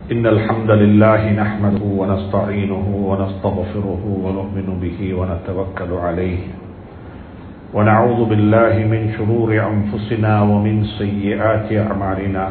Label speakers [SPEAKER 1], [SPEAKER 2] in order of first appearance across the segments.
[SPEAKER 1] إن الحمد لله نحمده ونستعينه ونستغفره ونؤمن به ونتوكل عليه ونعوذ بالله من شرور أنفسنا ومن سيئات أعمالنا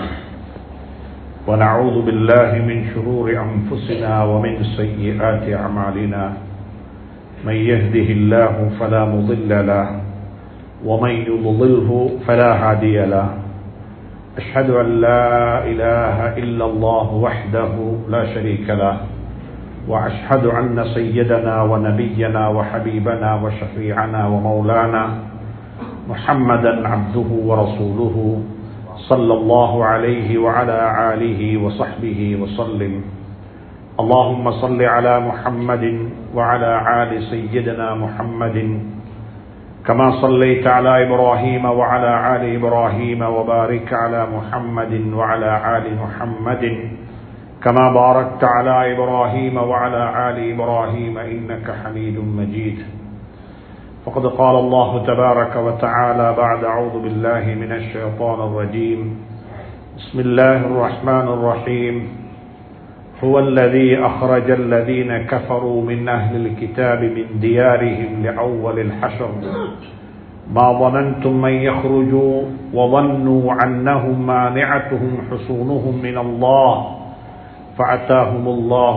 [SPEAKER 1] ونعوذ بالله من شرور أنفسنا ومن سيئات أعمالنا من يهده الله فلا مضل له ومن يضلله فلا هادي له أشهد أن لا إله إلا الله وحده لا شريك له وأشهد أن سيدنا ونبينا وحبيبنا وشفيعنا ومولانا محمدا عبده ورسوله صلى الله عليه وعلى آله وصحبه وسلم اللهم صل على محمد وعلى آل سيدنا محمد كما صليت على إبراهيم وعلى آل إبراهيم وبارك على محمد وعلى آل محمد كما باركت على إبراهيم وعلى آل إبراهيم إنك حميد مجيد فقد قال الله تبارك وتعالى بعد أعوذ بالله من الشيطان الرجيم بسم الله الرحمن الرحيم هو الذي أخرج الذين كفروا من أهل الكتاب من ديارهم لأول الحشر ما ظننتم من يخرجوا وظنوا أنهم مانعتهم حصونهم من الله فأتاهم الله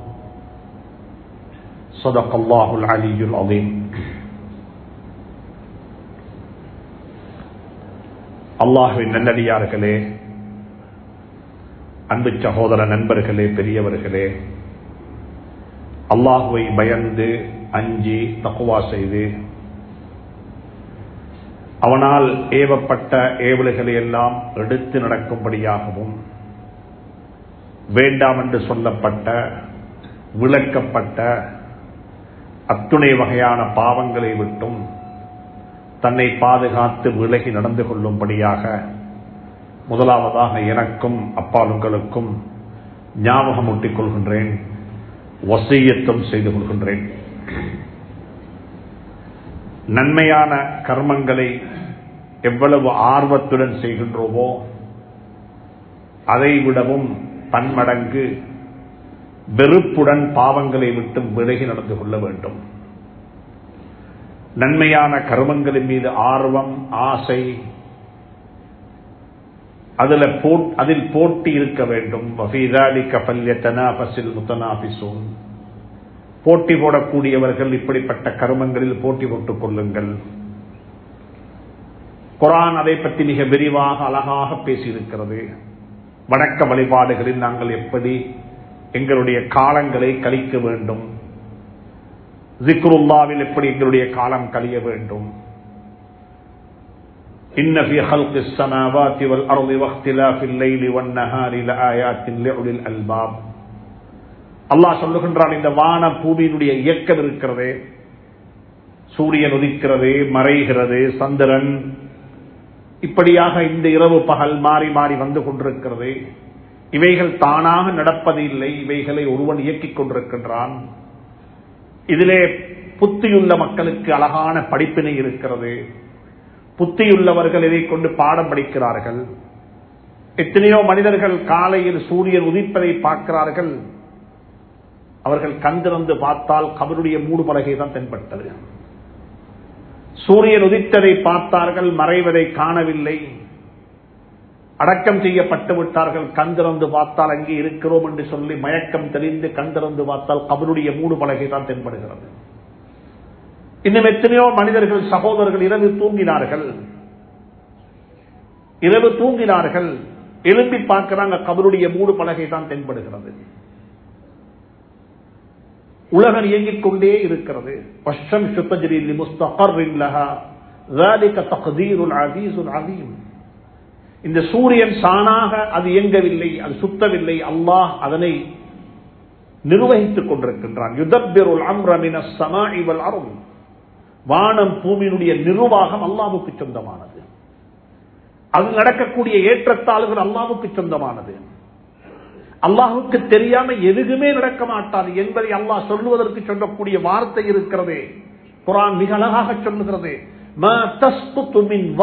[SPEAKER 1] صدق الله العلي العظيم அல்லாஹுவின் நல்லடியார்களே அன்பு சகோதர நண்பர்களே பெரியவர்களே அல்லாஹுவை பயந்து அஞ்சி தக்குவா செய்து அவனால் ஏவப்பட்ட ஏவல்களை எல்லாம் எடுத்து நடக்கும்படியாகவும் வேண்டாம் என்று சொல்லப்பட்ட விளக்கப்பட்ட அத்துணை வகையான பாவங்களை விட்டும் தன்னை பாதுகாத்து விலகி நடந்து கொள்ளும்படியாக முதலாவதாக எனக்கும் அப்பாலுங்களுக்கும் ஞாபகம் ஊட்டிக் கொள்கின்றேன் வசையத்தும் செய்து கொள்கின்றேன் நன்மையான கர்மங்களை எவ்வளவு ஆர்வத்துடன் செய்கின்றோமோ அதை விடவும் பன்மடங்கு வெறுப்புடன் பாவங்களை விட்டு விலகி நடந்து கொள்ள வேண்டும் நன்மையான கர்மங்களின் மீது ஆர்வம் ஆசை அதில் அதில் போட்டி இருக்க வேண்டும் போட்டி போடக்கூடியவர்கள் இப்படிப்பட்ட கருமங்களில் போட்டி போட்டுக் கொள்ளுங்கள் குரான் அதை பற்றி மிக விரிவாக அழகாக பேசியிருக்கிறது வணக்க வழிபாடுகளில் நாங்கள் எப்படி எங்களுடைய காலங்களை கழிக்க வேண்டும் ஜிக்ருல்லாவில் எப்படி எங்களுடைய காலம் கழிய வேண்டும் إن في خلق السماوات والأرض واختلاف الليل والنهار لآيات لأولي الألباب அல்லாஹ் சொல்லுகின்றான் இந்த வான பூமியினுடைய இயக்கம் இருக்கிறது சூரியன் உதிக்கிறது மறைகிறது சந்திரன் இப்படியாக இந்த இரவு பகல் மாறி மாறி வந்து கொண்டிருக்கிறது இவைகள் தானாக நடப்பது இல்லை இவைகளை ஒருவன் இயக்கிக் கொண்டிருக்கின்றான் இதிலே புத்தியுள்ள மக்களுக்கு அழகான படிப்பினை இருக்கிறது புத்தியுள்ளவர்கள் இதை கொண்டு பாடம் படிக்கிறார்கள் எத்தனையோ மனிதர்கள் காலையில் சூரியன் உதிப்பதை பார்க்கிறார்கள் அவர்கள் கந்திறந்து பார்த்தால் கபருடைய மூடு பலகை தான் தென்பட்டது சூரியன் உதித்ததை பார்த்தார்கள் மறைவதை காணவில்லை அடக்கம் செய்யப்பட்டு விட்டார்கள் கந்திறந்து பார்த்தால் அங்கே இருக்கிறோம் என்று சொல்லி மயக்கம் தெளிந்து கந்திறந்து பார்த்தால் கபருடைய மூடு பலகை தான் தென்படுகிறது இன்னும் எத்தனையோ மனிதர்கள் சகோதரர்கள் இரவு தூங்கினார்கள் இரவு தூங்கினார்கள் எழும்பி பார்க்கிறாங்க கபருடைய மூடு பலகை தான் தென்படுகிறது உலகம் இயங்கிக் கொண்டே இருக்கிறது பஷம் சுத்தஜிரில் முஸ்தகர் இந்த சூரியன் சாணாக அது இயங்கவில்லை அது சுத்தவில்லை அல்லாஹ் அதனை நிர்வகித்துக் கொண்டிருக்கின்றான் யுதப்பிருள் அம்ரமின சமா இவள் அருள் வானம் பூமியினுடைய நிர்வாகம் அல்லாவுக்கு சொந்தமானது அது நடக்கக்கூடிய ஏற்றத்தாழ்வுகள் அல்லாவுக்கு சொந்தமானது அல்லாஹுக்கு தெரியாம எதுவுமே நடக்க மாட்டாது என்பதை அல்லாஹ் சொல்லுவதற்கு சொல்லக்கூடிய வார்த்தை இருக்கிறது குரான் மிக அழகாக சொல்லுகிறது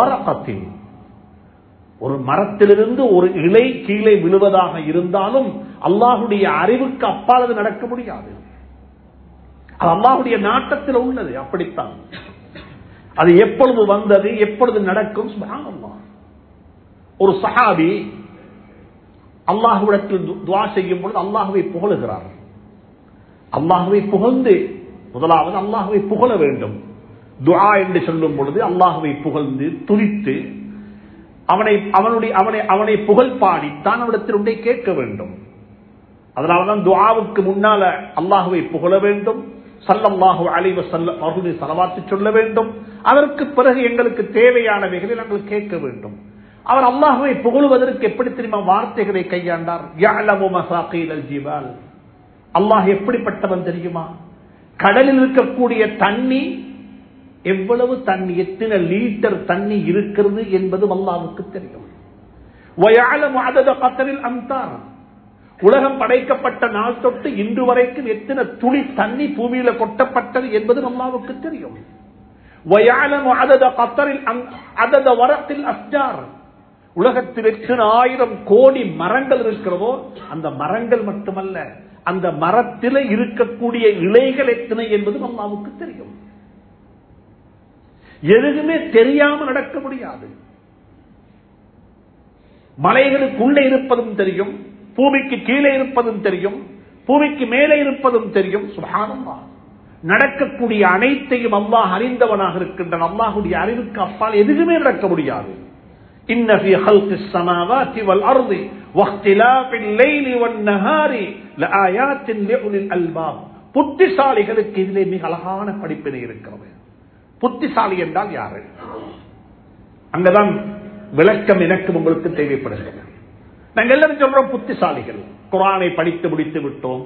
[SPEAKER 1] ஒரு மரத்திலிருந்து ஒரு இலை கீழே விழுவதாக இருந்தாலும் அல்லாஹுடைய அறிவுக்கு அப்பாலது நடக்க முடியாது அது அல்லாஹுடைய நாட்டத்தில் உள்ளது அப்படித்தான் அது எப்பொழுது வந்தது எப்பொழுது நடக்கும் சுப்ஹானல்லாஹ். ஒரு சஹாபி அல்லாஹுவிடத்தில் து- துவா செய்யும் பொழுது அல்லாஹுவை புகழுகிறார் அல்லாஹுவை புகழ்ந்து முதலாவது அல்லாஹுவை புகழ வேண்டும் துஆ என்று சொல்லும் பொழுது அல்லாஹுவை புகழ்ந்து துதித்து அவனை அவனுடைய அவனை அவனை புகழ் பாடித்தான் அவனிடத்தில் ஒன்றை கேட்க வேண்டும் அதனாலதான் துஆவுக்கு முன்னால அல்லாஹுவை புகழ வேண்டும் சல்லல்லாஹு அலைவ செல்ல அவர்களுடைய செலவாத்து சொல்ல வேண்டும் அதற்கு பிறகு எங்களுக்கு தேவையானவைகளை நாங்கள் கேட்க வேண்டும் அவர் அல்லாஹுவை புகழுவதற்கு எப்படி தெரியுமா வார்த்தைகளை கையாண்டார் யஅலமு மசாகீல் ஜிபால் அல்லாஹ் எப்படிப்பட்டவன் தெரியுமா கடலில் இருக்கக்கூடிய தண்ணி எவ்வளவு தண்ணி எத்தனை லீட்டர் தண்ணி இருக்கிறது என்பது அல்லாஹ்வுக்கு தெரியும் வயஅலமு அதத கத்தரில் அம்தார் உலகம் படைக்கப்பட்ட நாள் தொட்டு இன்று வரைக்கும் எத்தனை துளி தண்ணி பூமியில கொட்டப்பட்டது என்பது அல்லாவுக்கு தெரியும் வயஅலமு அதத கத்தரில் அம்- அதத வரத்தில் அஸ்ஜார் உலகத்தில் எத்தனை ஆயிரம் கோடி மரங்கள் இருக்கிறதோ அந்த மரங்கள் மட்டுமல்ல அந்த மரத்தில் இருக்கக்கூடிய இலைகள் எத்தனை என்பது அல்லாவுக்கு தெரியும் எதுவுமே தெரியாம நடக்க முடியாது மலைகளுக்குள்ளே இருப்பதும் தெரியும் பூமிக்கு கீழே இருப்பதும் தெரியும் பூமிக்கு மேலே இருப்பதும் தெரியும் சுபானம்மா நடக்கக்கூடிய அனைத்தையும் அல்லாஹ் அறிந்தவனாக இருக்கின்றான் அல்லாஹுடைய அறிவுக்கு அப்பால் எதுவுமே நடக்க முடியாது إن في خلق السماوات والأرض واختلاف الليل والنهار لآيات لأولي الألباب புத்திசாலிகளுக்கு இதிலே மிக அழகான படிப்பினை இருக்கிறது புத்திசாலி என்றால் யாரு அங்கதான் விளக்கம் எனக்கு உங்களுக்கு தேவைப்படுகிறது நாங்கள் எல்லாரும் சொல்றோம் புத்திசாலிகள் குரானை படித்து முடித்து விட்டோம்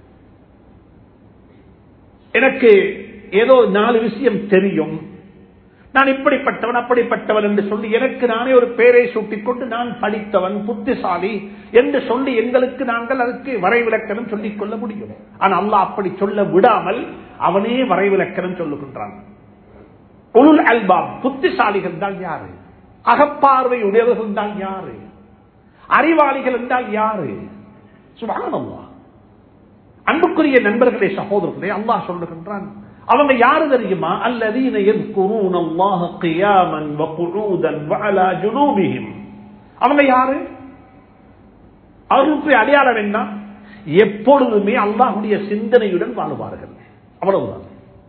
[SPEAKER 1] எனக்கு ஏதோ நாலு விஷயம் தெரியும் நான் இப்படிப்பட்டவன் அப்படிப்பட்டவன் என்று சொல்லி எனக்கு நானே ஒரு பேரை சூட்டிக் கொண்டு நான் படித்தவன் புத்திசாலி என்று சொல்லி எங்களுக்கு நாங்கள் அதுக்கு வரைவிலக்கணம் சொல்லிக் கொள்ள முடியும் ஆனா அல்லாஹ் அப்படி சொல்ல விடாமல் அவனே வரைவிலக்கணம் சொல்லுகின்றான் உளுல் அல்பாப் புத்திசாலிகள் தான் யாரு அகப்பார்வை உடையவர்கள் தான் யாரு அறிவாளிகள் என்றால் யாரு சுபானல்லா அன்புக்குரிய நண்பர்களே சகோதரர்களே அல்லாஹ் சொல்லுகின்றான் அவங்க யாரு தெரியுமா அல்லதீன يذكرون الله قياما وقعودا وعلى جنوبهم அவங்க யாரு அவர்களுக்கு அடையாளம் என்ன எப்பொழுதுமே அல்லாஹுடைய சிந்தனையுடன் வாழுவார்கள் அவ்வளவுதான்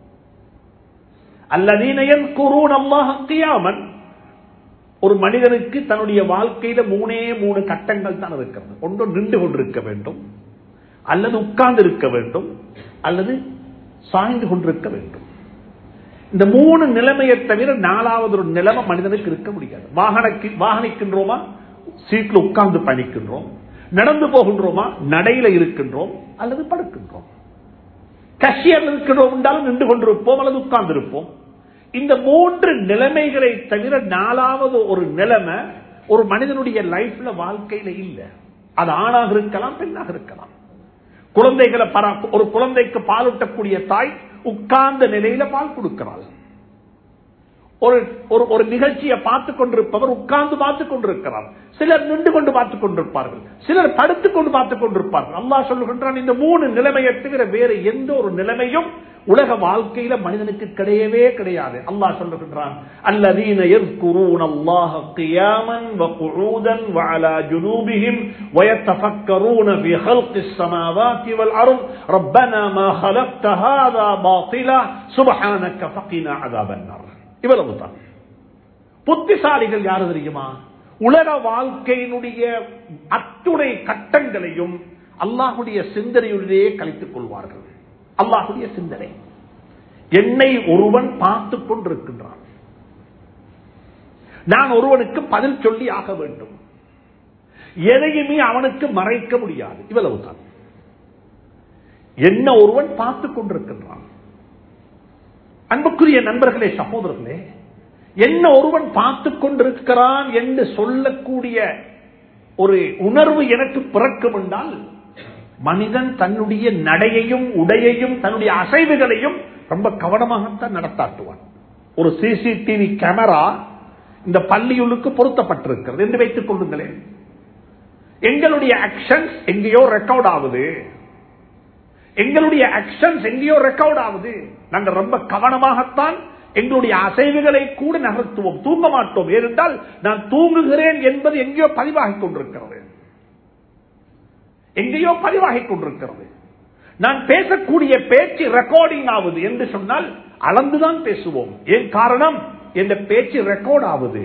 [SPEAKER 1] அல்லதீன يذكرون الله قياما ஒரு மனிதனுக்கு தன்னுடைய வாழ்க்கையில மூணே மூணு கட்டங்கள் தான் இருக்கிறது ஒன்று நின்று கொண்டிருக்க வேண்டும் அல்லது உட்கார்ந்து இருக்க வேண்டும் அல்லது சாய்ந்து கொண்டிருக்க வேண்டும் இந்த மூணு நிலைமையை தவிர நாலாவது ஒரு நிலைமை மனிதனுக்கு இருக்க முடியாது வாகனக்கு வாகனிக்கின்றோமா சீட்ல உட்கார்ந்து பயணிக்கின்றோம் நடந்து போகின்றோமா நடையில இருக்கின்றோம் அல்லது படுக்கின்றோம் கஷியர் இருக்கின்றோம் என்றாலும் நின்று கொண்டிருப்போம் அல்லது உட்கார்ந்து இருப்போம் இந்த மூன்று நிலைமைகளை தவிர நாலாவது ஒரு நிலைமை ஒரு மனிதனுடைய லைஃப்ல வாழ்க்கையில இல்ல அது ஆணாக இருக்கலாம் பெண்ணாக இருக்கலாம் குழந்தைகளை பரா- ஒரு குழந்தைக்கு பாலூட்டக்கூடிய தாய் உட்கார்ந்த நிலையில பால் கொடுக்கிறாள் ஒரு ஒரு ஒரு நிகழ்ச்சியை பார்த்துக் கொண்டிருப்பவர் உட்கார்ந்து பார்த்துக் கொண்டிருக்கிறார் சிலர் நின்று கொண்டு பார்த்துக் கொண்டிருப்பார்கள் சிலர் படுத்துக் கொண்டு பார்த்துக் கொண்டிருப்பார்கள் அல்லாஹ் சொல்லுகின்றான் இந்த மூணு நிலைமையை தவிர வேறு எந்த ஒரு நிலைமையும் உலக வாழ்க்கையில மனிதனுக்கு கிடையவே கிடையாது அல்லாஹ் சொல்லுகின்றான் அல்லதீன يذكرون الله قياما وقعودا وعلى جنوبهم ويتفكرون في خلق السماوات والارض ربنا ما خلقت هذا باطلا سبحانك فقنا عذاب النار இவ்வளவுதான் புத்திசாலிகள் யாரு தெரியுமா உலக வாழ்க்கையினுடைய அத்துணை கட்டங்களையும் அல்லாஹுடைய சிந்தனையுடனே கழித்துக் கொள்வார்கள் அல்லாஹுடைய சிந்தனை என்னை ஒருவன் பார்த்துக் கொண்டிருக்கின்றான் நான் ஒருவனுக்கு பதில் சொல்லி ஆக வேண்டும் எதையுமே அவனுக்கு மறைக்க முடியாது இவ்வளவுதான் என்ன ஒருவன் பார்த்துக் கொண்டிருக்கின்றான் அன்புக்குரிய நண்பர்களே சகோதரர்களே என்ன ஒருவன் பார்த்துக் கொண்டிருக்கிறான் என்று சொல்லக்கூடிய ஒரு உணர்வு எனக்கு பிறக்கும் என்றால் மனிதன் தன்னுடைய நடையையும் உடையையும் தன்னுடைய அசைவுகளையும் ரொம்ப கவனமாகத்தான் நடத்தாட்டுவான் ஒரு சிசிடிவி கேமரா இந்த பள்ளியுள்ளுக்கு பொருத்தப்பட்டிருக்கிறது என்று வைத்துக் கொள்ளுங்களேன் எங்களுடைய ஆக்ஷன்ஸ் எங்கேயோ ரெக்கார்ட் ஆகுது எங்களுடைய ஆக்ஷன்ஸ் எங்கேயோ ரெக்கார்ட் ஆகுது நாங்க ரொம்ப கவனமாகத்தான் எங்களுடைய அசைவுகளை கூட நகர்த்துவோம் தூங்க மாட்டோம் ஏனென்றால் நான் தூங்குகிறேன் என்பது எங்கேயோ பதிவாகிக் கொண்டிருக்கிறது எங்கேயோ பதிவாகிக் கொண்டிருக்கிறது நான் பேசக்கூடிய பேச்சு ரெக்கார்டிங் ஆகுது என்று சொன்னால் அளந்துதான் பேசுவோம் ஏன் காரணம் என்ற பேச்சு ரெக்கார்ட் ஆகுது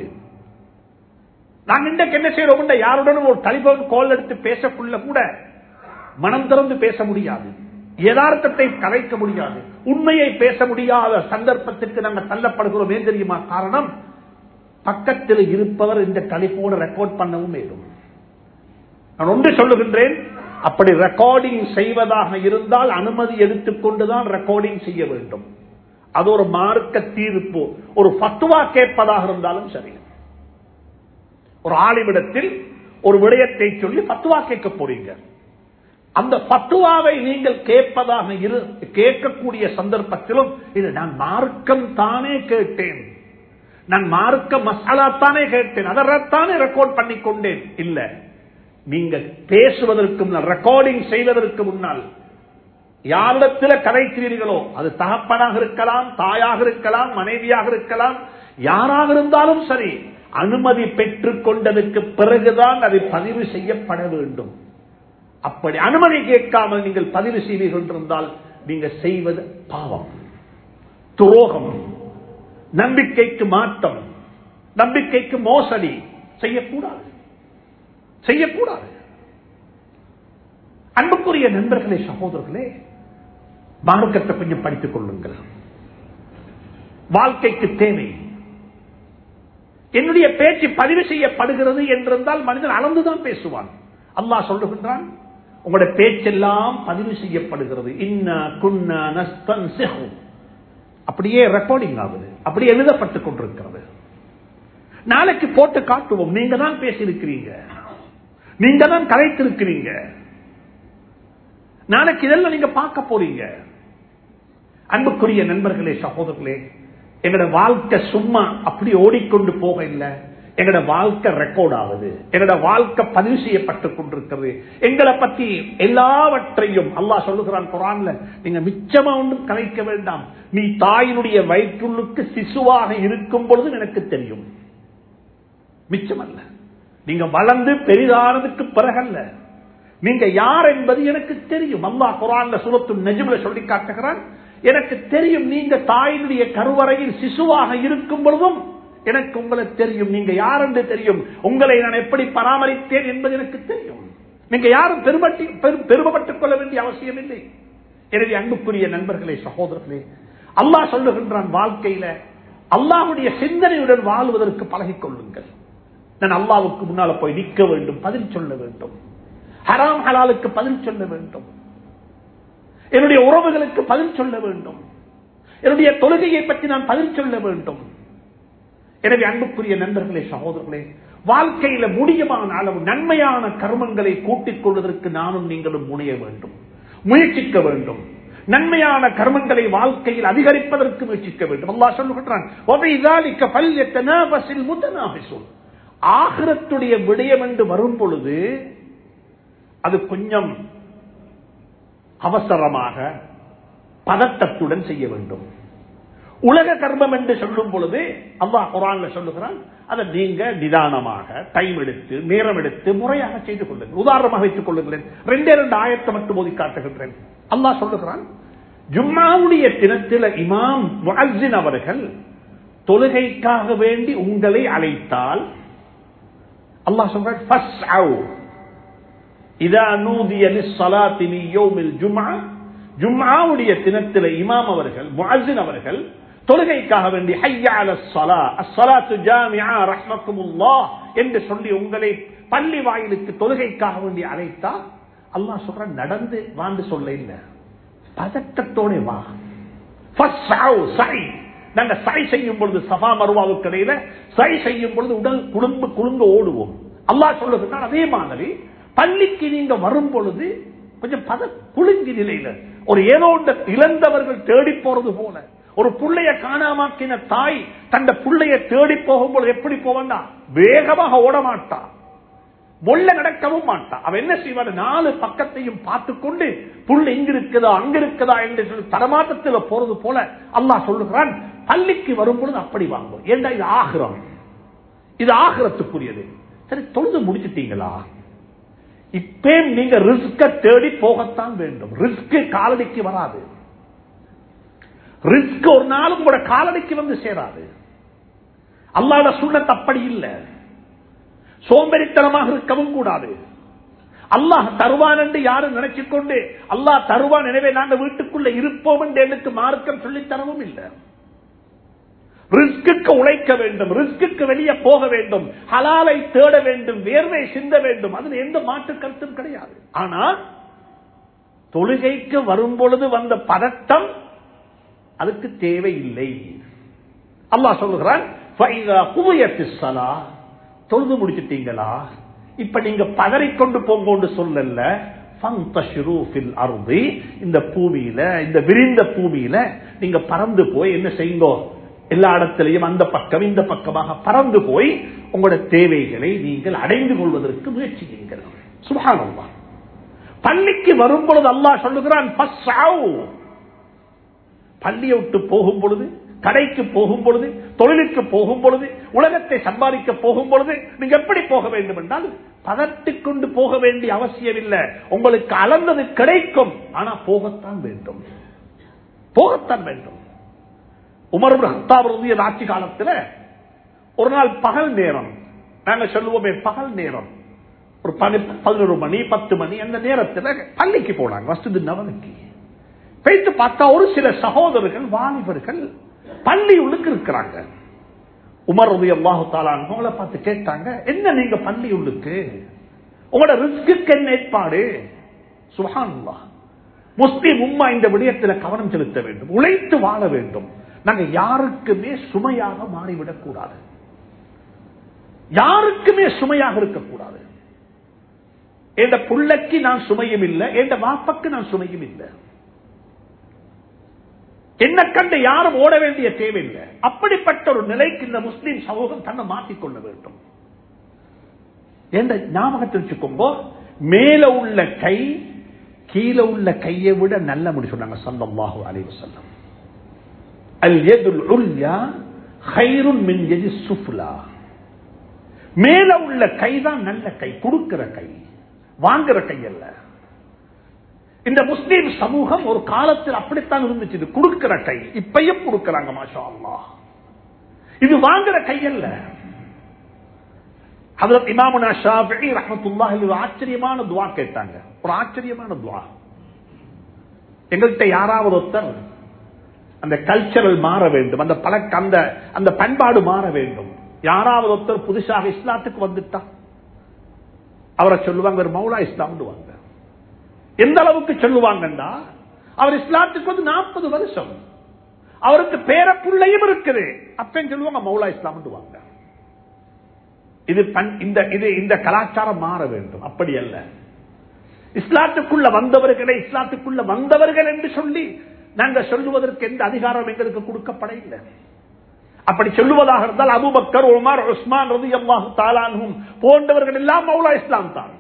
[SPEAKER 1] நாங்க இன்றைக்கு என்ன செய்யறோம் யாருடனும் ஒரு டெலிபோன் கால் எடுத்து பேசக்குள்ள கூட மனம் திறந்து பேச முடியாது யதார்த்தத்தை கலைக்க முடியாது உண்மையை பேச முடியாத சந்தர்ப்பத்திற்கு நாங்கள் தள்ளப்படுகிறோம் ஏன் தெரியுமா காரணம் பக்கத்தில் இருப்பவர் இந்த டெலிபோனை ரெக்கார்ட் பண்ணவும் மேலும் நான் ஒன்று சொல்லுகின்றேன் அப்படி ரெக்கார்டிங் செய்வதாக இருந்தால் அனுமதி எடுத்துக்கொண்டுதான் ரெக்கார்டிங் செய்ய வேண்டும் அது ஒரு மார்க்க தீர்ப்பு ஒரு பத்துவா கேட்பதாக இருந்தாலும் சரி ஒரு ஆளிவிடத்தில் ஒரு விடயத்தை சொல்லி பத்துவா கேட்க போறீங்க அந்த பத்துவாவை நீங்கள் கேட்பதாக இரு கேட்கக்கூடிய சந்தர்ப்பத்திலும் இது நான் மார்க்கம் தானே கேட்டேன் நான் மார்க்க மசாலா தானே கேட்டேன் அதற்கானே ரெக்கார்ட் பண்ணி கொண்டேன் இல்ல நீங்க பேசுவதற்கு முன்னால் ரெக்கார்டிங் செய்வதற்கு முன்னால் யாரிடத்தில் கதைக்கிறீர்களோ அது தகப்பனாக இருக்கலாம் தாயாக இருக்கலாம் மனைவியாக இருக்கலாம் யாராக இருந்தாலும் சரி அனுமதி பெற்றுக் கொண்டதற்கு பிறகுதான் அது பதிவு செய்யப்பட வேண்டும் அப்படி அனுமதி கேட்காமல் நீங்கள் பதிவு செய்வீர்கள் இருந்தால் நீங்க செய்வது பாவம் துரோகம் நம்பிக்கைக்கு மாற்றம் நம்பிக்கைக்கு மோசடி செய்யக்கூடாது செய்யக்கூடாது அன்புக்குரிய நண்பர்களே சகோதரர்களே மார்க்கத்தை கொஞ்சம் படித்துக் கொள்ளுங்கள் வாழ்க்கைக்கு தேவை என்னுடைய பேச்சு பதிவு செய்யப்படுகிறது என்றிருந்தால் மனிதன் அளந்துதான் பேசுவான் அல்லாஹ் சொல்லுகின்றான் உங்களுடைய பேச்செல்லாம் பதிவு செய்யப்படுகிறது இன்ன குன்ன நஸ்தன் அப்படியே ரெக்கார்டிங் ஆகுது அப்படியே எழுதப்பட்டுக் கொண்டிருக்கிறது நாளைக்கு போட்டு காட்டுவோம் நீங்க தான் பேசியிருக்கிறீங்க நீங்க தான் கலைத்திருக்கிறீங்க நாளைக்கு இதெல்லாம் நீங்க பார்க்க போறீங்க அன்புக்குரிய நண்பர்களே சகோதரர்களே எங்களோட வாழ்க்கை சும்மா அப்படி ஓடிக்கொண்டு போக இல்லை எங்களோட வாழ்க்கை ரெக்கார்ட் ஆகுது எங்களோட வாழ்க்கை பதிவு செய்யப்பட்டுக் கொண்டிருக்கிறது எங்களை பத்தி எல்லாவற்றையும் அல்லாஹ் சொல்லுகிறான் குரான்ல நீங்க மிச்சமா ஒன்றும் கலைக்க வேண்டாம் நீ தாயினுடைய வயிற்றுள்ளுக்கு சிசுவாக இருக்கும் பொழுது எனக்கு தெரியும் மிச்சமல்ல நீங்க வளர்ந்து பெரிதானதுக்கு பிறகல்ல நீங்க யார் என்பது எனக்கு தெரியும் அல்லாஹ் குரான்ல சுரத்து நெஜுல சொல்லி காட்டுகிறான் எனக்கு தெரியும் நீங்க தாயினுடைய கருவறையில் சிசுவாக இருக்கும் பொழுதும் எனக்கு உங்களை தெரியும் நீங்க யார் என்று தெரியும் உங்களை நான் எப்படி பராமரித்தேன் என்பது எனக்கு தெரியும் நீங்க யாரும் பெருமட்டி பெருமப்பட்டுக் கொள்ள வேண்டிய அவசியம் இல்லை எனவே அன்புக்குரிய நண்பர்களே சகோதரர்களே அல்லாஹ் சொல்லுகின்றான் வாழ்க்கையில அல்லாஹுடைய சிந்தனையுடன் வாழ்வதற்கு பழகிக் கொள்ளுங்கள் நான் அல்லாவுக்கு முன்னால போய் நிற்க வேண்டும் பதில் சொல்ல வேண்டும் ஹராம் ஹலாலுக்கு பதில் சொல்ல வேண்டும் என்னுடைய உறவுகளுக்கு பதில் சொல்ல வேண்டும் என்னுடைய தொழுகையை பற்றி நான் பதில் சொல்ல வேண்டும் எனவே அன்புக்குரிய நண்பர்களே சகோதரர்களே வாழ்க்கையில முடியமான அளவு நன்மையான கர்மங்களை கூட்டிக் கொள்வதற்கு நானும் நீங்களும் முனைய வேண்டும் முயற்சிக்க வேண்டும் நன்மையான கர்மங்களை வாழ்க்கையில் அதிகரிப்பதற்கு முயற்சிக்க வேண்டும் அல்லா சொல்லுகின்றான் ஆகிரத்துடைய விடயம் என்று வரும் பொழுது அது கொஞ்சம் அவசரமாக பதட்டத்துடன் செய்ய வேண்டும் உலக கர்மம் என்று சொல்லும் பொழுது அல்லாஹ் குரான்ல சொல்லுகிறான் அதை நீங்க நிதானமாக டைம் எடுத்து நேரம் எடுத்து முறையாக செய்து கொள்ளுங்கள் உதாரணமாக வைத்துக் கொள்ளுங்களேன் ரெண்டே ரெண்டு ஆயத்தை மட்டும் மோதி காட்டுகின்றேன் அல்லாஹ் சொல்லுகிறான் ஜும்மாவுடைய தினத்தில் இமாம் முஅஸ்ஸின் அவர்கள் தொழுகைக்காக வேண்டி உங்களை அழைத்தால் அல்லாஹ் சொல்றான் இதா நூதிய லிஸ்ஸலாத்தி மின் யௌமில் ஜும்ஆ ஜும்ஆவுடைய தினத்தில் இமாம் அவர்கள் முஅஸ்ஸின் அவர்கள் தொழுகைக்காக வேண்டி ஹய்யா அலஸ் ஸலா அஸ்ஸலாத்து ஜாமிஆ ரஹ்மத்துல்லாஹ் என்று சொல்லி உங்களை பள்ளி வாயிலுக்கு தொழுகைக்காக வேண்டி அழைத்தா அல்லாஹ் சொல்றான் நடந்து வாண்டு சொல்ல இல்ல பதட்டத்தோட வா நாங்க சை செய்யும் பொழுது சபா மருவாவுக்கு இடையில சை செய்யும் பொழுது உடல் குடும்ப குழுங்க ஓடுவோம் அல்லாஹ் சொல்லுகிறான் அதே மாதிரி பள்ளிக்கு நீங்க வரும் பொழுது கொஞ்சம் பத குலுங்கி நிலையில ஒரு ஏதோ இழந்தவர்கள் தேடி போறது போல ஒரு புள்ளைய காணாமாக்கின தாய் தந்த புள்ளைய தேடி போகும்போது எப்படி போவா வேகமாக ஓட மாட்டா மொல்ல நடக்கவும் மாட்டான் அவன் என்ன செய்வான் நாலு பக்கத்தையும் பார்த்து கொண்டு புல் இங்க இருக்குதா அங்க இருக்குதா என்று சொல்லி தரமாட்டத்தில் போறது போல அல்லாஹ் சொல்லுகிறான் பள்ளிக்கு வரும் பொழுது அப்படி வாங்குவோம் ஏண்டா இது ஆகிரம் இது ஆகிரத்துக்குரியது சரி தொழுது முடிச்சிட்டீங்களா இப்பே நீங்க ரிஸ்க தேடி போகத்தான் வேண்டும் ரிஸ்க் காலடிக்கு வராது ரிஸ்க் ஒரு நாளும் கூட காலடிக்கு வந்து சேராது அல்லாத சுண்ணத் அப்படி இல்லை சோம்பேறித்தனமாக இருக்கவும் கூடாது அல்லாஹ் தருவான் என்று யாரும் நினைச்சுக் கொண்டு அல்லாஹ் தருவான் எனவே நாங்கள் வீட்டுக்குள்ள இருப்போம் என்று எனக்கு மார்க்கம் சொல்லித் தரவும் இல்லை ரிஸ்க்கு உழைக்க வேண்டும் ரிஸ்க்கு வெளியே போக வேண்டும் ஹலாலை தேட வேண்டும் வேர்வை சிந்த வேண்டும் அதில் எந்த மாற்று கருத்தும் கிடையாது ஆனா தொழுகைக்கு வரும் பொழுது வந்த பதட்டம் அதுக்கு தேவையில்லை அல்லாஹ் சொல்லுகிறான் தொழுது முடிச்சிட்டீங்களா இப்ப நீங்க பதறிக்கொண்டு போங்கோண்டு சொல்லல இந்த பூமியில இந்த விரிந்த பூமியில நீங்க பறந்து போய் என்ன செய்யுங்கோ எல்லா இடத்திலையும் அந்த பக்கம் இந்த பக்கமாக பறந்து போய் உங்களோட தேவைகளை நீங்கள் அடைந்து கொள்வதற்கு முயற்சிக்கிறீர்கள் சுபானம்மா பள்ளிக்கு வரும் பொழுது அல்லாஹ் சொல்லுகிறான் பள்ளியை விட்டு போகும் பொழுது கடைக்கு போகும் பொழுது தொழிலுக்கு போகும் பொழுது உலகத்தை சம்பாதிக்க போகும் பொழுது நீங்க எப்படி போக வேண்டும் என்றால் பதட்டிக் கொண்டு போக வேண்டிய அவசியம் இல்லை உங்களுக்கு அளந்தது கிடைக்கும் ஆனா போகத்தான் வேண்டும் போகத்தான் வேண்டும் உமர் ஹத்தாவுடைய ஆட்சி காலத்தில் ஒரு நாள் பகல் நேரம் நாங்க சொல்லுவோமே பகல் நேரம் ஒரு பதினொரு மணி பத்து மணி அந்த நேரத்தில் பள்ளிக்கு போனாங்க வசதி நவனுக்கு போயிட்டு பார்த்தா ஒரு சில சகோதரர்கள் வாலிபர்கள் பள்ளி உள்ளுக்கு இருக்கிறாங்க உமர் உதய அல்லாஹு தாலான் பார்த்து கேட்டாங்க என்ன நீங்க பள்ளி உள்ளுக்கு உங்களோட ரிஸ்க்கு என்ன ஏற்பாடு சுஹான்லா முஸ்லிம் உம்மா இந்த விடயத்தில் கவனம் செலுத்த வேண்டும் உழைத்து வாழ வேண்டும் நாங்க யாருக்குமே சுமையாக மாறிவிடக் கூடாது யாருக்குமே சுமையாக இருக்கக்கூடாது எந்த புள்ளைக்கு நான் சுமையும் இல்லை எந்த வாப்பக்கு நான் சுமையும் இல்லை என்ன கண்டு யாரும் ஓட வேண்டிய தேவையில்லை அப்படிப்பட்ட ஒரு நிலைக்கு இந்த முஸ்லீம் சமூகம் தன்னை மாற்றிக்கொள்ள வேண்டும் என்ற ஞாபகத்தில் வச்சுக்கோங்க மேல உள்ள கை கீழே உள்ள கையை விட நல்ல முடி சொன்னாங்க சந்தமாக அலைவு செல்லம் அல் எதுல் உல்யா ஹைருன் மின் எதி சுஃப்லா மேல உள்ள கை தான் நல்ல கை கொடுக்கிற கை வாங்குற கை அல்ல இந்த முஸ்லீம் சமூகம் ஒரு காலத்தில் அப்படித்தான் இருந்துச்சு இது கொடுக்கிற கை இப்பயும் கொடுக்கிறாங்க மாஷா அல்லா இது வாங்குற கை அல்ல ஹதரத் இமாமுனா ஷாஃபிஈ ரஹ்மத்துல்லாஹி ஒரு ஆச்சரியமான துவா கேட்டாங்க ஒரு ஆச்சரியமான துவா எங்கள்கிட்ட யாராவது ஒருத்தர் அந்த கல்ச்சரல் மாற வேண்டும் அந்த பழக்க அந்த அந்த பண்பாடு மாற வேண்டும் யாராவது ஒருத்தர் புதுசாக இஸ்லாத்துக்கு வந்துட்டா அவரை சொல்லுவாங்க ஒரு மௌலா இஸ்லாம் வாங்க எந்த அளவுக்கு சொல்லுவாங்கன்னா அவர் இஸ்லாத்துக்கு வந்து நாற்பது வருஷம் அவருக்கு பேர பிள்ளையும் இருக்குது அப்பன்னு சொல்லுவாங்க மௌலா இஸ்லாம் வாங்க இது இந்த இது இந்த கலாச்சாரம் மாற வேண்டும் அப்படி அல்ல இஸ்லாத்துக்குள்ள வந்தவர்களை இஸ்லாத்துக்குள்ள வந்தவர்கள் என்று சொல்லி நாங்கள் சொல்லுவதற்கு எந்த அதிகாரம் எங்களுக்கு கொடுக்கப்பட இல்லை அப்படி சொல்லுவதாக இருந்தால் அபுபக்கர் உமர் உஸ்மான் ரதி அல்லாஹு தாலானும் போன்றவர்கள் எல்லாம் மௌலா இஸ்லாம் தான்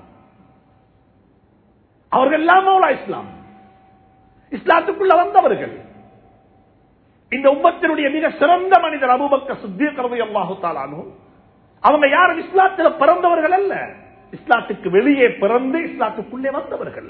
[SPEAKER 1] அவர்கள் எல்லாம் மௌலா இஸ்லாம் இஸ்லாத்துக்குள்ள வந்தவர்கள் இந்த உம்மத்தினுடைய மிக சிறந்த மனிதர் அபுபக்க சுத்தீக் ரதி அல்லாஹு தாலானும் அவங்க யாரும் இஸ்லாத்தில் பிறந்தவர்கள் அல்ல இஸ்லாத்துக்கு வெளியே பிறந்து இஸ்லாத்துக்குள்ளே வந்தவர்கள்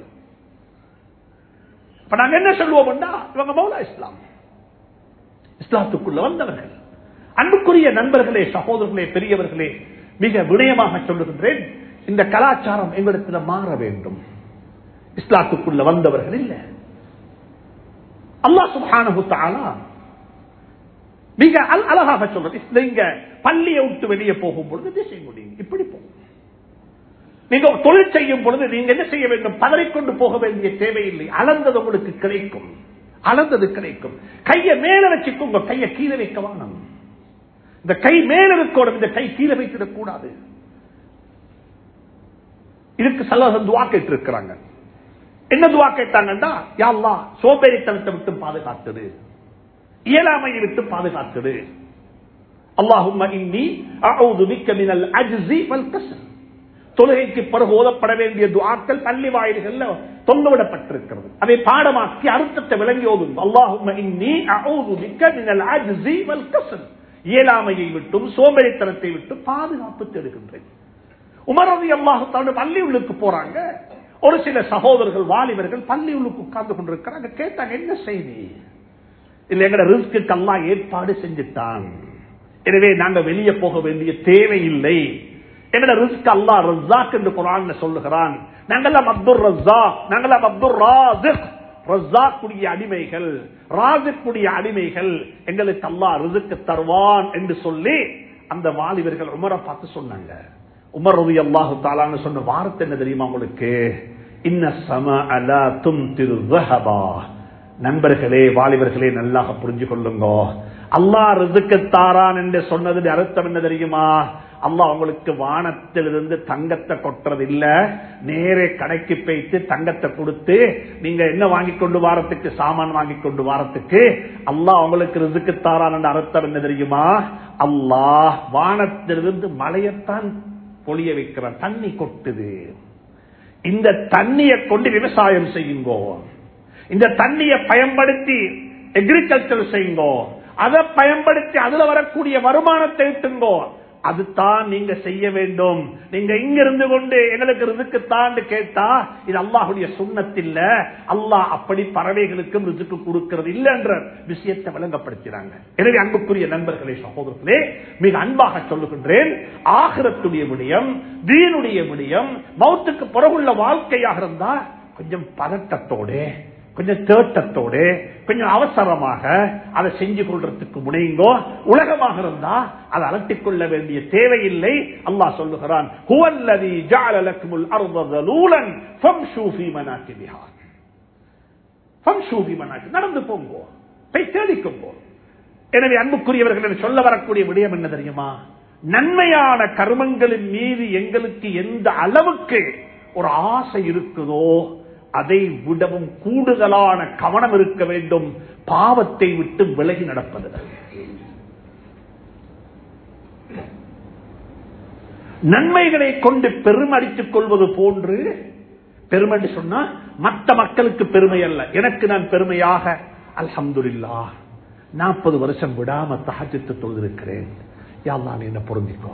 [SPEAKER 1] இப்ப நாங்க என்ன சொல்லுவோம்னா இவங்க மௌலா இஸ்லாம் இஸ்லாத்துக்குள்ள வந்தவர்கள் அன்புக்குரிய நண்பர்களே சகோதரர்களே பெரியவர்களே மிக விடயமாக சொல்லுகின்றேன் இந்த கலாச்சாரம் எங்களிடத்தில் மாற வேண்டும் இஸ்லாத்துக்குள்ள வந்தவர்கள் இல்ல அல்லா சுபானு மிக அழகாக சொல்றது நீங்க பள்ளியை விட்டு வெளியே போகும் பொழுது திசை முடியும் இப்படி போகும் நீங்க தொழில் செய்யும் பொழுது நீங்க என்ன செய்ய வேண்டும் பதறிக்கொண்டு போக வேண்டிய தேவையில்லை அளந்தது உங்களுக்கு கிடைக்கும் அளந்தது கிடைக்கும் கையை மேல வச்சுக்கோங்க கையை கீழே வைக்க வேணும் இந்த கை மேல இருக்கணும் இந்த கை கீழே வைத்திடக் கூடாது இதுக்கு சலகம் துவா கேட்டு இருக்கிறாங்க என்ன துவா கேட்டாங்கன்னா யாழ்லா சோம்பேறித்தனத்தை விட்டு பாதுகாத்தது இயலாமையை விட்டு பாதுகாத்தது அல்லாஹும் இன்னி அவுது மிக்க மினல் அஜ்ஸி வல் கஸ்ல் தொழுகைக்கு பிறகு ஓதப்பட வேண்டிய துவாக்கள் பள்ளி வாயில்கள்ல தொங்கவிடப்பட்டிருக்கிறது அதை பாடமாக்கி அர்த்தத்தை விளங்கி ஓதும் அல்லாஹும்ம இன்னி அஊது பிக்க மினல் அஜ்ஸி வல் கஸல் இயலாமையை விட்டும் சோம்பேறித்தனத்தை விட்டு பாதுகாப்பு தேடுகின்றேன் உமர் ரதி அல்லாஹு தஆலா பள்ளி உள்ளுக்கு போறாங்க ஒரு சில சகோதரர்கள் வாலிபர்கள் பள்ளி உள்ளுக்கு உட்கார்ந்து கொண்டிருக்கிறாங்க கேட்டாங்க என்ன செய்தி இல்ல எங்கட ரிஸ்க்கு அல்லாஹ் ஏற்பாடு செஞ்சுட்டான் எனவே நாங்க வெளியே போக வேண்டிய தேவையில்லை என்னோட ரிஸ்க் அல்லா ரஸாக் என்று குரான் சொல்லுகிறான் நாங்கெல்லாம் அப்துல் ரஸாக் நாங்கெல்லாம் அப்துல் ராசிக் ரஸாக்குடைய அடிமைகள் ராசிக்குடைய அடிமைகள் எங்களுக்கு அல்லாஹ் ரிசுக்கு தருவான் என்று சொல்லி அந்த வாலிபர்கள் உமரை பார்த்து சொன்னாங்க உமர் ரவி அல்லாஹு தாலான்னு சொன்ன வார்த்தை என்ன தெரியுமா உங்களுக்கு இன்ன சம அலா தும் திரு நண்பர்களே வாலிபர்களே நல்லாக புரிஞ்சு கொள்ளுங்க அல்லாஹ் ரிசுக்கு தாரான் என்று சொன்னது அர்த்தம் என்ன தெரியுமா அல்லாஹ் உங்களுக்கு வானத்திலிருந்து தங்கத்தை கொட்டுறது இல்ல நேரே கடைக்கு போயிட்டு தங்கத்தை கொடுத்து நீங்க என்ன வாங்கி கொண்டு வாரத்துக்கு சாமான் வாங்கி கொண்டு வாரத்துக்கு அல்லாஹ் உங்களுக்கு ரிசுக்கு தாரான் என்ற அர்த்தம் என்ன தெரியுமா அல்லாஹ் வானத்திலிருந்து மழையத்தான் பொழிய வைக்கிறான் தண்ணி கொட்டுது இந்த தண்ணியை கொண்டு விவசாயம் செய்யுங்கோ இந்த தண்ணியை பயன்படுத்தி எக்ரிகல்ச்சர் செய்யுங்கோ அதை பயன்படுத்தி அதுல வரக்கூடிய வருமானத்தை ஈட்டுங்கோ அதுதான் நீங்க செய்ய வேண்டும் நீங்க இங்க இருந்து கொண்டு எங்களுக்கு ரிசுக்கு தாண்டு கேட்டா இது அல்லாஹுடைய சுண்ணத்தில்ல அல்லாஹ் அப்படி பறவைகளுக்கும் ரிசுக்கு கொடுக்கிறது இல்ல என்ற விஷயத்தை விளங்கப்படுத்தினாங்க எனவே அன்புக்குரிய நண்பர்களே சகோதரர்களே மிக அன்பாக சொல்லுகின்றேன் ஆகிரத்துடைய விடயம் தீனுடைய விடயம் மௌத்துக்கு பிறகுள்ள வாழ்க்கையாக இருந்தா கொஞ்சம் பதட்டத்தோடு கொஞ்சம் தேட்டத்தோடு கொஞ்சம் அவசரமாக அதை செஞ்சு கொள்றதுக்கு முனைங்கோ உலகமாக இருந்தா அதை அலட்டிக் கொள்ள வேண்டிய தேவையில்லை அல்லாஹ் சொல்லுகிறான் ஹுவல்லதி ஜஅல லக்குமுல் அர்த தலூலன் ஃபம்ஷூ ஃபீ மனாகிபிஹா ஃபம்ஷூ ஃபீ மனாகி நடந்து போங்கோ போய் தேடிக்கோங்கோ எனவே அன்புக்குரியவர்கள் சொல்ல வரக்கூடிய விடயம் என்ன தெரியுமா நன்மையான கர்மங்களின் மீது எங்களுக்கு எந்த அளவுக்கு ஒரு ஆசை இருக்குதோ அதை விடவும் கூடுதலான கவனம் இருக்க வேண்டும் பாவத்தை விட்டு விலகி நடப்பது நன்மைகளை கொண்டு பெருமடித்துக் கொள்வது போன்று பெருமை சொன்னா மற்ற மக்களுக்கு பெருமை அல்ல எனக்கு நான் பெருமையாக அல்ஹம்துல்லா நாற்பது வருஷம் விடாம தகஜத்து தொழுதிருக்கிறேன் யாழ்லாம் என்ன பொருந்திக்கோ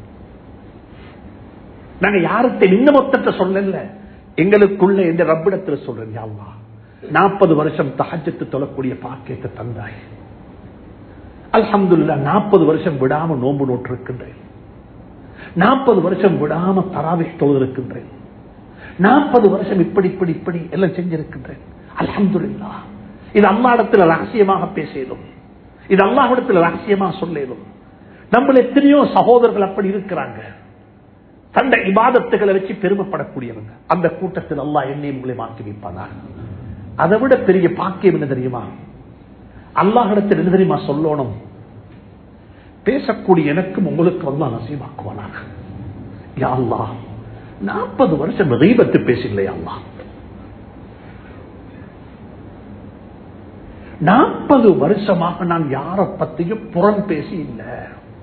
[SPEAKER 1] நாங்க யார்கிட்ட இந்த மொத்தத்தை சொல்லல எங்களுக்குள்ள எந்த ரப்பிடத்தில் சொல்றேன் யாழ்லா நாற்பது வருஷம் தகஜத்து தொழக்கூடிய பாக்கியத்தை தந்தாய் அல்ஹம்துல்லா நாற்பது வருஷம் விடாம நோன்பு நோட்டிருக்கின்றேன் நாற்பது வருஷம் விடாம தராவி தொழுதிருக்கின்றேன் நாற்பது வருஷம் இப்படி இப்படி இப்படி எல்லாம் செஞ்சிருக்கின்றேன் அல்ஹம்துல்லா இது அல்லாடத்தில் ரகசியமாக பேசியதும் இது அல்லாஹிடத்தில் ரகசியமாக சொல்லேதும் நம்மள எத்தனையோ சகோதரர்கள் அப்படி இருக்கிறாங்க தந்த இபாதத்துகளை வச்சு பெருமைப்படக்கூடியவங்க அந்த கூட்டத்தில் அல்லா என்னையும் உங்களை மாற்றி வைப்பானா அதை விட பெரிய பாக்கியம் என்ன தெரியுமா அல்லாஹிடத்தில் என்ன தெரியுமா சொல்லணும் பேசக்கூடிய எனக்கும் உங்களுக்கு அல்லா நசீமாக்குவானாக யா அல்லா நாற்பது வருஷம் ரீபத்து பேசலையா அல்லா நாற்பது வருஷமாக நான் யார பத்தியும் புறம் பேசி இல்லை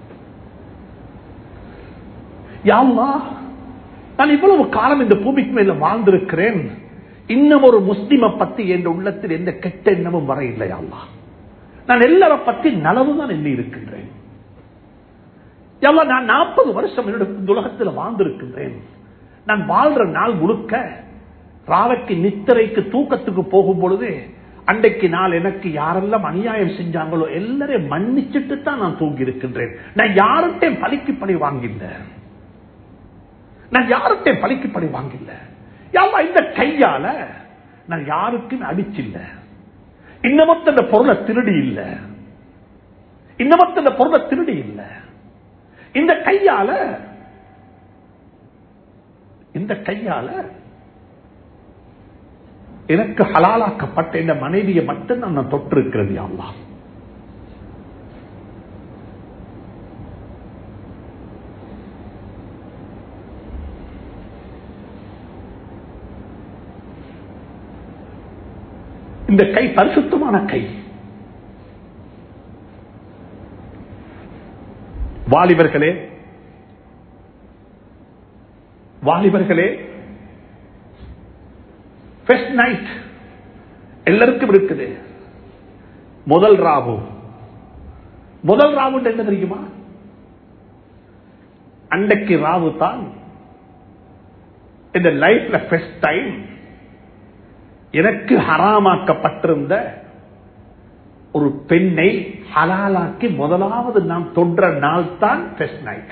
[SPEAKER 1] யாழ்லா நான் இவ்வளவு காலம் இந்த பூமிக்கு மேல வாழ்ந்திருக்கிறேன் இன்னும் ஒரு முஸ்லிமை பத்தி என் உள்ளத்தில் எந்த கெட்ட எண்ணமும் வர இல்லையாள்லா நான் எல்லார பத்தி நலவு தான் எண்ணி இருக்கின்றேன் நான் நாற்பது வருஷம் என்னோட உலகத்தில் வாழ்ந்திருக்கின்றேன் நான் வாழ்ற நாள் முழுக்க ராவைக்கு நித்திரைக்கு தூக்கத்துக்கு போகும் பொழுது அன்றைக்கு நாள் எனக்கு யாரெல்லாம் அநியாயம் செஞ்சாங்களோ எல்லாரையும் மன்னிச்சுட்டு தான் நான் தூங்கி இருக்கின்றேன் நான் யார்கிட்டையும் பலிக்கு பணி வாங்கிட்டேன் நான் யார்கிட்டையும் பலிக்கு பணி வாங்கில்ல யாரா இந்த கையால நான் யாருக்கும் அடிச்சில்ல இன்னமத்த இந்த பொருளை திருடி இல்ல இன்னமத்த இந்த பொருளை திருடி இல்ல இந்த கையால இந்த கையால எனக்கு ஹலாலாக்கப்பட்ட இந்த மனைவியை மட்டும் நான் தொட்டு இருக்கிறது யாழ்லாம் இந்த கை பரிசுத்தமான கை வாலிபர்களே வாலிபர்களே ஃபெஸ்ட் நைட் எல்லாருக்கும் இருக்குது முதல் ராவு முதல் ராவு என்ன தெரியுமா அன்றைக்கு ராவு தான் இந்த லைஃப்ல ஃபெஸ்ட் டைம் எனக்கு ஹராமாக்கப்பட்டிருந்த ஒரு பெண்ணை ஹலாலாக்கி முதலாவது நாம் தொன்ற நாள் தான் ஃபெஸ்ட் நைட்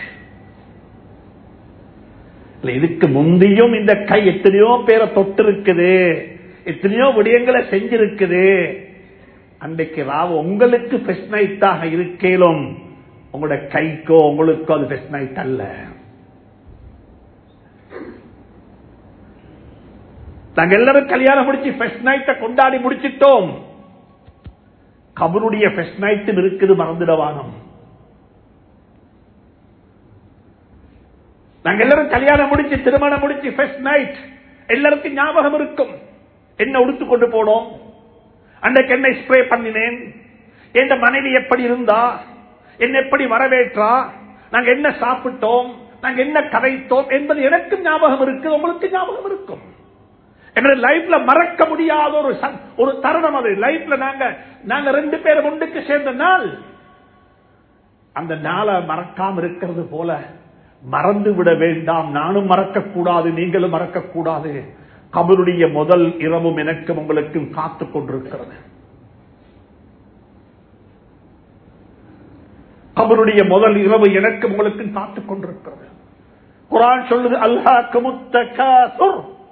[SPEAKER 1] இதுக்கு முந்தையும் இந்த கை எத்தனையோ பேரை தொட்டு இருக்குது எத்தனையோ விடயங்களை செஞ்சிருக்குது அன்றைக்கு ராவு உங்களுக்கு ஃபெஸ்ட் நைட்டாக இருக்கேலும் உங்களோட கைக்கோ உங்களுக்கோ அது ஃபெஸ்ட் நைட் அல்ல நாங்க எல்லாரும் கல்யாணம் முடிச்சு ஃபெஸ்ட் நைட்டை கொண்டாடி முடிச்சிட்டோம் கபருடைய ஃபெஸ்ட் நைட்டு இருக்குது மறந்துடவானம் நாங்க எல்லாரும் கல்யாணம் முடிச்சு திருமணம் முடிச்சு ஃபெஸ்ட் நைட் எல்லாருக்கும் ஞாபகம் இருக்கும் என்ன உடுத்து கொண்டு போனோம் அன்றைக்கு என்ன ஸ்ப்ரே பண்ணினேன் என் மனைவி எப்படி இருந்தா என்ன எப்படி வரவேற்றா நாங்க என்ன சாப்பிட்டோம் நாங்க என்ன கதைத்தோம் என்பது எனக்கும் ஞாபகம் இருக்கு உங்களுக்கு ஞாபகம் இருக்கும் எங்களுடைய லைஃப்ல மறக்க முடியாத ஒரு ஒரு தருணம் அது லைஃப்ல நாங்க நாங்க ரெண்டு பேரும் ஒன்றுக்கு சேர்ந்த நாள் அந்த நாளை மறக்காம இருக்கிறது போல மறந்து விட வேண்டாம் நானும் மறக்க கூடாது நீங்களும் மறக்க கூடாது கபருடைய முதல் இரவும் எனக்கும் உங்களுக்கும் காத்துக் கொண்டிருக்கிறது கபருடைய முதல் இரவு எனக்கும் உங்களுக்கும் காத்துக் கொண்டிருக்கிறது குரான் சொல்லுது அல்ஹாக்கு முத்த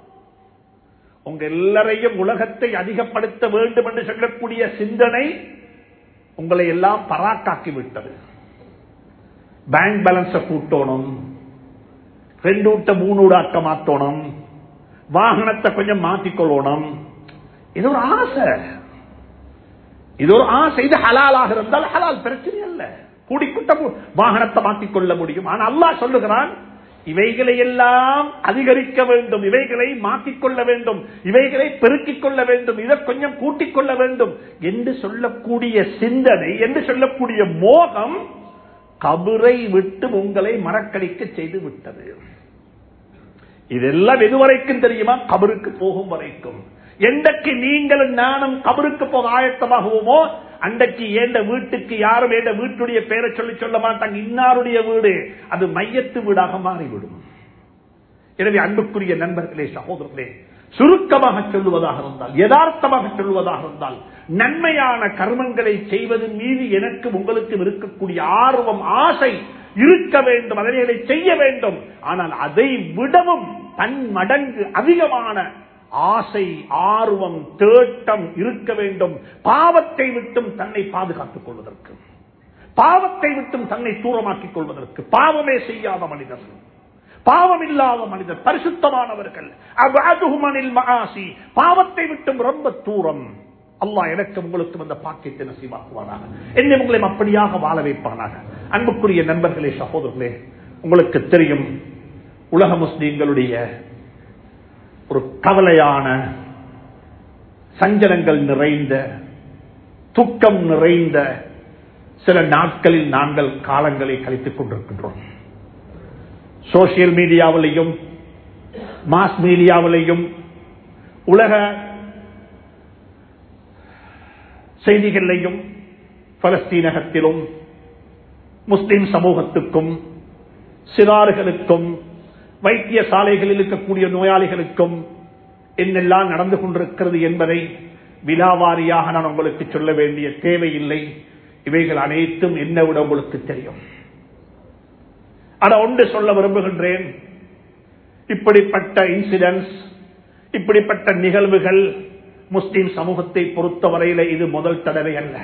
[SPEAKER 1] உங்க எல்லாரையும் உலகத்தை அதிகப்படுத்த வேண்டும் என்று சொல்லக்கூடிய சிந்தனை உங்களை எல்லாம் பராக்காக்கி விட்டது பேங்க் பேலன்ஸ கூட்டணும் ரெண்டு விட்ட மூணு விடாக்க மாத்தணும் வாகனத்தை கொஞ்சம் மாற்றிக்கொள்ளணும் இது ஒரு ஆசை இது ஒரு ஆசை இது ஹலாலாக இருந்தால் ஹலால் பிரச்சனை அல்ல கூடிக்குட்ட வாகனத்தை மாற்றிக்கொள்ள முடியும் ஆனால் அல்லாஹ் சொல்லுகிறான் இவைகளை எல்லாம் அதிகரிக்க வேண்டும் இவைகளை மாற்றிக்கொள்ள வேண்டும் இவைகளை பெருக்கிக் கொள்ள வேண்டும் இதை கொஞ்சம் கூட்டிக் கொள்ள வேண்டும் என்று சொல்லக்கூடிய சிந்தனை என்று சொல்லக்கூடிய மோகம் கபரை விட்டு உங்களை மறக்கடிக்க செய்து விட்டது இதெல்லாம் எதுவரைக்கும் தெரியுமா கபருக்கு போகும் வரைக்கும் எந்தக்கு நீங்களும் நானும் கபருக்கு போக ஆயத்தமாகுவோமோ அன்றைக்கு ஏண்ட வீட்டுக்கு யாரும் ஏண்ட வீட்டுடைய பேரை சொல்லி சொல்ல மாட்டாங்க இன்னாருடைய வீடு அது மையத்து வீடாக மாறிவிடும் எனவே அன்புக்குரிய நண்பர்களே சகோதரர்களே சுருக்கமாக சொல்லுவதாக இருந்தால் யதார்த்தமாக சொல்லுவதாக இருந்தால் நன்மையான கர்மங்களை செய்வதன் மீது எனக்கு உங்களுக்கும் இருக்கக்கூடிய ஆர்வம் ஆசை இருக்க வேண்டும் அதனை செய்ய வேண்டும் ஆனால் அதை விடவும் பன்மடங்கு அதிகமான ஆசை ஆர்வம் தேட்டம் இருக்க வேண்டும் பாவத்தை விட்டும் தன்னை பாதுகாத்துக் கொள்வதற்கு பாவத்தை விட்டும் தன்னை தூரமாக்கிக் கொள்வதற்கு பாவமே செய்யாத மனிதர் பாவம் இல்லாத மனிதர் பரிசுத்தமானவர்கள் மகாசி பாவத்தை விட்டும் ரொம்ப தூரம் அல்லாஹ் எனக்கு உங்களுக்கு அந்த பாக்கியத்தை நசீவாக்குவானாக என்னை உங்களை அப்படியாக வாழ வைப்பானாக அன்புக்குரிய நண்பர்களே சகோதரர்களே உங்களுக்கு தெரியும் உலக முஸ்லீம்களுடைய ஒரு கவலையான சஞ்சலங்கள் நிறைந்த துக்கம் நிறைந்த சில நாட்களில் நாங்கள் காலங்களை கழித்துக் கொண்டிருக்கின்றோம் சோசியல் மீடியாவிலையும் மாஸ் மீடியாவிலையும் உலக செய்திகளிலையும் பலஸ்தீனகத்திலும் முஸ்லிம் சமூகத்துக்கும் சிறார்களுக்கும் வைத்தியசாலைகளில் இருக்கக்கூடிய நோயாளிகளுக்கும் என்னெல்லாம் நடந்து கொண்டிருக்கிறது என்பதை விழாவாரியாக நான் உங்களுக்கு சொல்ல வேண்டிய தேவையில்லை இவைகள் அனைத்தும் என்ன விட உங்களுக்கு தெரியும் அட ஒன்று சொல்ல விரும்புகின்றேன் இப்படிப்பட்ட இன்சிடென்ட்ஸ் இப்படிப்பட்ட நிகழ்வுகள் முஸ்லிம் சமூகத்தை பொறுத்தவரையில இது முதல் தடவை அல்ல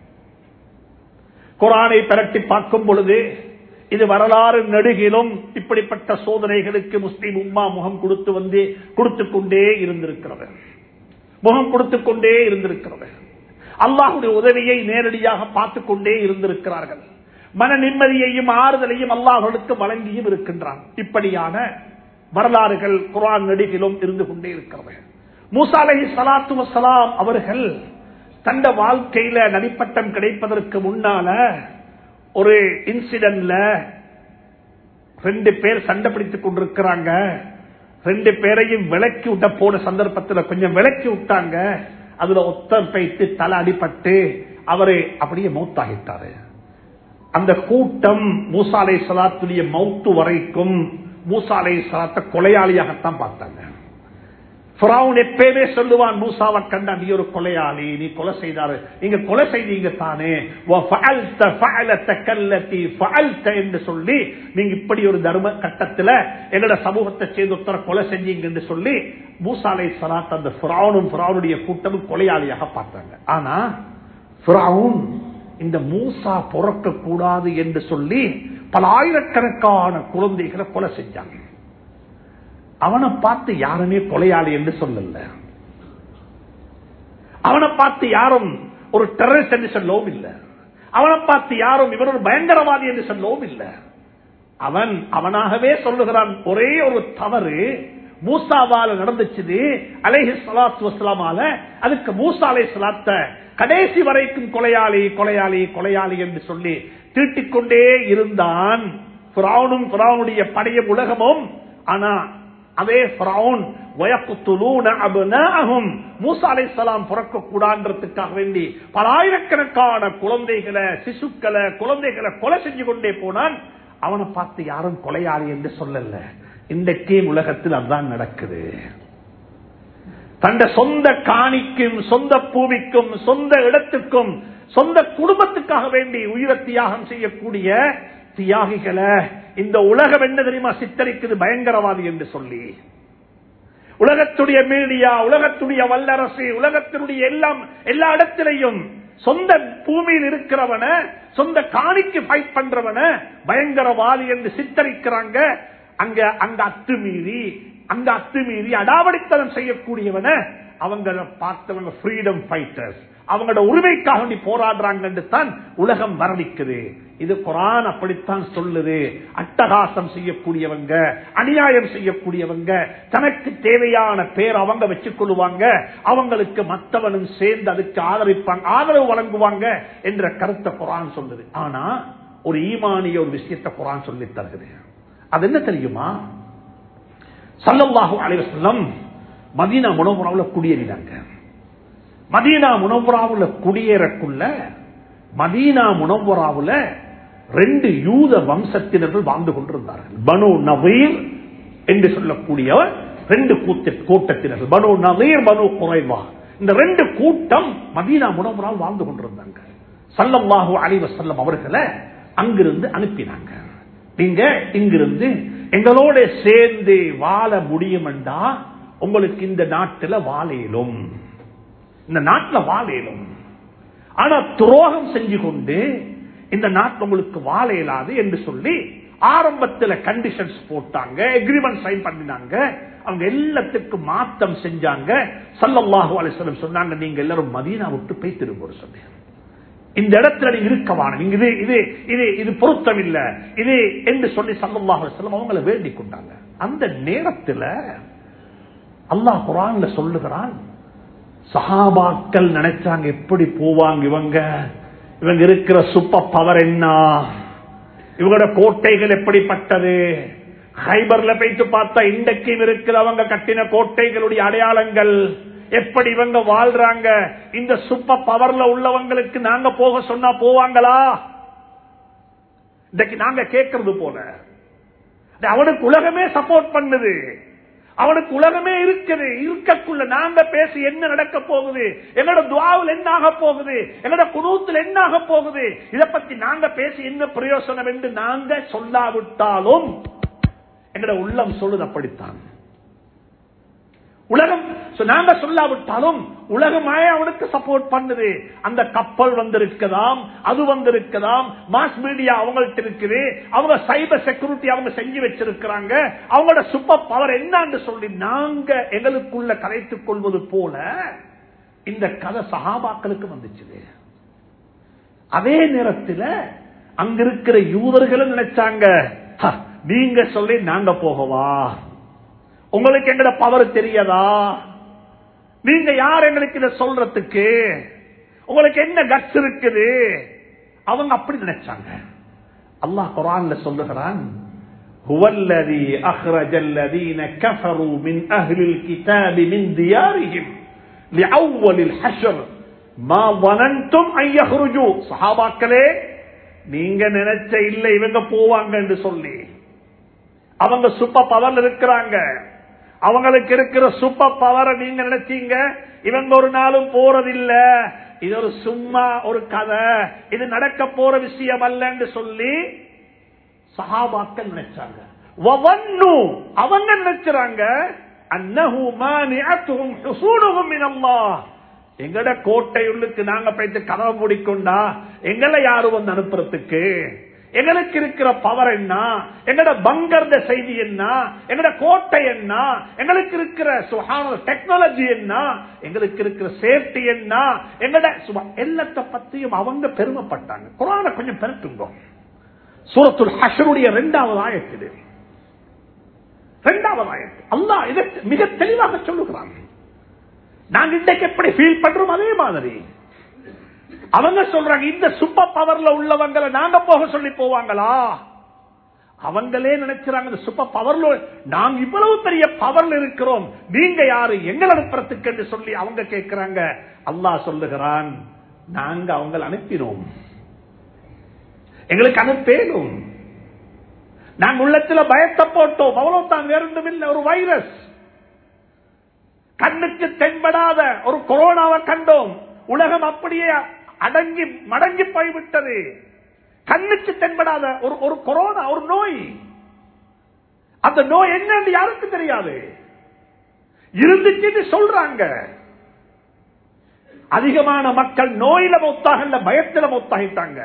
[SPEAKER 1] குரானை பரட்டி பார்க்கும் பொழுது இது வரலாறு நெடுகிலும் இப்படிப்பட்ட சோதனைகளுக்கு முஸ்லீம் உம்மா முகம் கொடுத்து வந்து கொடுத்துக் கொண்டே இருந்திருக்கிறது முகம் கொடுத்துக் கொண்டே இருந்திருக்கிறது அல்லாஹுடைய உதவியை நேரடியாக பார்த்துக் கொண்டே இருந்திருக்கிறார்கள் மன நிம்மதியையும் ஆறுதலையும் அல்லாஹர்களுக்கு வழங்கியும் இருக்கின்றான் இப்படியான வரலாறுகள் குரான் நெடுகிலும் இருந்து கொண்டே இருக்கிறது மூசாலை சலாத்து வசலாம் அவர்கள் தந்த வாழ்க்கையில நடிப்பட்டம் கிடைப்பதற்கு முன்னால ஒரு இன்சிடென்ட்ல ரெண்டு பேர் சண்டை பிடித்துக் கொண்டிருக்கிறாங்க ரெண்டு பேரையும் விளக்கி விட்ட போன சந்தர்ப்பத்தில் கொஞ்சம் விளக்கி விட்டாங்க அதுல ஒத்தர் பைத்து தலை அடிபட்டு அவரு அப்படியே மௌத்தாகிட்டாரு அந்த கூட்டம் மூசாலை சலாத்துடைய மௌத்து வரைக்கும் மூசாலை சலாத்த கொலையாளியாகத்தான் பார்த்தாங்க ஃபிரௌன் எப்பயுமே சொல்லுவான் மூசாவை கண்டா நீ ஒரு கொலையாளி நீ கொலை செய்தாரு நீங்க கொலை செய்தீங்க தானே وَفَعَلْتَ فَعَلَتَكَ الَّتِي فَعَلْتَ என்று சொல்லி நீங்க இப்படி ஒரு தர்ம கட்டத்துல எங்களோட சமூகத்தை சேர்ந்து ஒருத்தர கொலை செஞ்சீங்க என்று சொல்லி மூசாலை சலாத் அந்த ஃபிரௌனும் ஃபிரௌனுடைய கூட்டமும் கொலையாளியாக பார்த்தாங்க ஆனா ஃபிரௌன் இந்த மூசா பிறக்க கூடாது என்று சொல்லி பல ஆயிரக்கணக்கான குழந்தைகளை கொலை செஞ்சாங்க அவனை பார்த்து யாருமே கொலையாளி என்று சொல்லல அவனை பார்த்து யாரும் ஒரு டெரரிஸ்ட் என்று சொல்லவும் இல்லை அவனை பார்த்து யாரும் இவர் ஒரு பயங்கரவாதி என்று சொல்லவும் இல்லை அவன் அவனாகவே சொல்லுகிறான் ஒரே ஒரு தவறு மூசாவால நடந்துச்சு அலைஹி சலாத்து வசலாமால அதுக்கு மூசா அலை சலாத்த கடைசி வரைக்கும் கொலையாளி கொலையாளி கொலையாளி என்று சொல்லி தீட்டிக் கொண்டே இருந்தான் பிராவுனும் பிராவுனுடைய படைய உலகமும் ஆனா அதே பிராவுன் மூசா அலை சலாம் பிறக்க கூடான்றதுக்காக வேண்டி பல ஆயிரக்கணக்கான குழந்தைகளை சிசுக்களை குழந்தைகளை கொலை செஞ்சு கொண்டே போனான் அவனை பார்த்து யாரும் கொலையாளி என்று சொல்லல இன்றைக்கே உலகத்தில் அதுதான் நடக்குது தந்த சொந்த காணிக்கும் சொந்த பூமிக்கும் சொந்த இடத்துக்கும் சொந்த குடும்பத்துக்காக வேண்டி உயிர தியாகம் செய்யக்கூடிய தியாகிகளை இந்த உலகம் என்ன தெரியுமா சித்தரிக்குது பயங்கரவாதி என்று சொல்லி உலகத்துடைய மீடியா உலகத்துடைய வல்லரசு உலகத்தினுடைய எல்லாம் எல்லா இடத்திலையும் சொந்த பூமியில் இருக்கிறவன சொந்த காணிக்கு ஃபைட் பண்றவன பயங்கரவாதி என்று சித்தரிக்கிறாங்க அங்க அங்க அத்துமீறி அங்க அத்துமீறி அடாவடித்தனம் செய்யக்கூடியவன அவங்கள பார்த்தவங்க ஃப்ரீடம் ஃபைட்டர்ஸ் அவங்களோட உரிமைக்காக வேண்டி போராடுறாங்க என்று தான் உலகம் வர்ணிக்குது இது குரான் அப்படித்தான் சொல்லுது அட்டகாசம் செய்யக்கூடியவங்க அநியாயம் செய்யக்கூடியவங்க தனக்கு தேவையான பேர் அவங்க வச்சுக் கொள்ளுவாங்க அவங்களுக்கு மற்றவனும் சேர்ந்து அதுக்கு ஆதரிப்பாங்க ஆதரவு வழங்குவாங்க என்ற கருத்தை குரான் சொல்லுது ஆனா ஒரு ஈமானிய ஒரு விஷயத்தை குரான் சொல்லி தருகிறது அது என்ன தெரியுமா சல்லல்லாஹு அலைவசல்லம் மதீனா முனவுராவில் குடியேறினாங்க மதீனா முனவுராவில் குடியேறக்குள்ள மதீனா முனவுராவில் ரெண்டு யூத வம்சத்தினர்கள் வாழ்ந்து கொண்டிருந்தார்கள் பனு நவீர் என்று சொல்லக்கூடிய ரெண்டு கூட்டத்தினர்கள் பனு நவீர் பனு குறைவா இந்த ரெண்டு கூட்டம் மதீனா முனவுரால் வாழ்ந்து கொண்டிருந்தாங்க சல்லல்லாஹு அலைவசல்லம் அவர்களை அங்கிருந்து அனுப்பினாங்க நீங்க இங்கிருந்து எங்களோட சேர்ந்து வாழ முடியுமெண்டா உங்களுக்கு இந்த நாட்டில் வாழையிலும் இந்த நாட்டில் வாழையிலும் ஆனா துரோகம் செஞ்சு கொண்டு இந்த நாட்டில் உங்களுக்கு வாழ இயலாது என்று சொல்லி ஆரம்பத்தில் கண்டிஷன்ஸ் போட்டாங்க எக்ரிமெண்ட் சைன் பண்ணினாங்க அவங்க எல்லாத்துக்கும் மாத்தம் செஞ்சாங்க சல்லல்லாஹு அலிஸ்லம் சொன்னாங்க நீங்க எல்லாரும் மதீனா விட்டு போய் திரும்ப சொன்னீங்க இந்த இடத்துல நீங்க இருக்கவான நீங்க இது இது இது இது பொருத்தம் இல்ல இது என்று சொல்லி சல்லாஹ் செல்லம் அவங்கள வேண்டிக் கொண்டாங்க அந்த நேரத்தில் அல்லாஹ் குரான்ல சொல்லுகிறான் சஹாபாக்கள் நினைச்சாங்க எப்படி போவாங்க இவங்க இவங்க இருக்கிற சூப்பர் பவர் என்ன இவங்களோட கோட்டைகள் எப்படிப்பட்டது ஹைபர்ல போயிட்டு பார்த்தா இன்றைக்கும் இருக்கிறவங்க கட்டின கோட்டைகளுடைய அடையாளங்கள் எப்படி இவங்க வாழ்றாங்க இந்த சூப்பர் பவர்ல உள்ளவங்களுக்கு நாங்க போக சொன்னா போவாங்களா இன்னைக்கு நாங்க கேட்கறது போல அவனுக்கு உலகமே சப்போர்ட் பண்ணுது அவனுக்கு உலகமே இருக்குது இருக்கக்குள்ள நாங்க பேசி என்ன நடக்க போகுது எங்களோட துவாவில் என்ன ஆக போகுது எங்களோட குணூத்தில் என்ன ஆக போகுது இதை பத்தி நாங்க பேசி என்ன பிரயோசனம் என்று நாங்க சொல்லாவிட்டாலும் எங்களோட உள்ளம் சொல்லுது அப்படித்தான் உலகம் நாங்க சொல்லாவிட்டாலும் உலகமாய அவனுக்கு சப்போர்ட் பண்ணுது அந்த கப்பல் வந்திருக்கதாம் அது வந்திருக்கதாம் மாஸ் மீடியா அவங்கள்ட்ட இருக்குது அவங்க சைபர் செக்யூரிட்டி அவங்க செஞ்சு வச்சிருக்கிறாங்க அவங்களோட சூப்பர் பவர் என்னன்னு சொல்லி நாங்க எங்களுக்குள்ள கலைத்துக் கொள்வது போல இந்த கதை சகாபாக்களுக்கு வந்துச்சு அதே நேரத்தில் அங்க இருக்கிற யூதர்களும் நினைச்சாங்க நீங்க சொல்லி நாங்க போகவா உங்களுக்கு எங்கட பவர் தெரியதா நீங்க யார் எங்களுக்கு இதை சொல்றதுக்கு உங்களுக்கு என்ன கட்ஸ் இருக்குது அவங்க அப்படி நினைச்சாங்க அல்லாஹ் குரான்ல சொல்லுகிறான் هو الذي أخرج الذين كفروا من أهل الكتاب من ديارهم لأول الحشر ما ظننتم أن يخرجوا صحاباக்களே நீங்க நினைச்ச இல்ல இவங்க போவாங்க என்று சொல்லி அவங்க சூப்பர் பவர்ல இருக்கிறாங்க அவங்களுக்கு இருக்கிற சூப்பர் பவரை நீங்க நினைச்சீங்க இவங்க ஒரு நாளும் போறதில்ல இது ஒரு சும்மா ஒரு கதை இது நடக்க போற விஷயம் அல்லன்னு சொல்லி சஹாபாக்கள் நினைச்சாங்க வவன்னு அவங்க நினைச்சாங்க அன்னஹு மானிஅத்துஹும் ஹுசூனுஹும் மின் அல்லாஹ் எங்கட கோட்டையுள்ளுக்கு நாங்க போயிட்டு கதவை மூடிக்கொண்டா எங்களை யாரு வந்து அனுப்புறதுக்கு எங்களுக்கு இருக்கிற பவர் என்ன எங்கட பங்கர்த செய்தி என்ன எங்கட கோட்டை என்ன எங்களுக்கு இருக்கிற சுகான டெக்னாலஜி என்ன எங்களுக்கு இருக்கிற சேஃப்டி என்ன எங்கட சுப- எல்லாத்த பத்தியும் அவங்க பெருமைப்பட்டாங்க குரான கொஞ்சம் பெருட்டுங்க சூரத்துல் ஹஷருடைய இரண்டாவது ஆயத்து இரண்டாவது ஆயத்து அல்லாஹ் இதை மிக தெளிவாக சொல்லுகிறாங்க நாங்க இன்றைக்கு எப்படி ஃபீல் பண்றோம் அதே மாதிரி அவங்க சொல்றாங்க இந்த சூப்பர் பவர்ல உள்ளவங்களை நாங்க போக சொல்லி போவாங்களா அவங்களே நினைச்சாங்க இந்த சூப்பர் பவர்ல நாங்க இவ்வளவு பெரிய பவர்ல இருக்கிறோம் நீங்க யாரு எங்களை அனுப்புறதுக்கு என்று சொல்லி அவங்க கேட்கிறாங்க அல்லாஹ் சொல்லுகிறான் நாங்க அவங்களை அனுப்பினோம் எங்களுக்கு அனுப்பேனும் நாங்க உள்ளத்துல பயத்தை போட்டோம் அவ்வளவு தான் வேற ஒன்றும் இல்லை ஒரு வைரஸ் கண்ணுக்கு தென்படாத ஒரு கொரோனாவை கண்டோம் உலகம் அப்படியே அடங்கி மடங்கி போய்விட்டது கண்ணுக்கு தென்படாத ஒரு ஒரு கொரோனா ஒரு நோய் அந்த நோய் என்னன்னு யாருக்கும் தெரியாது இருந்துச்சுன்னு சொல்றாங்க அதிகமான மக்கள் நோயில மொத்தாக பயத்துல மொத்தாகிட்டாங்க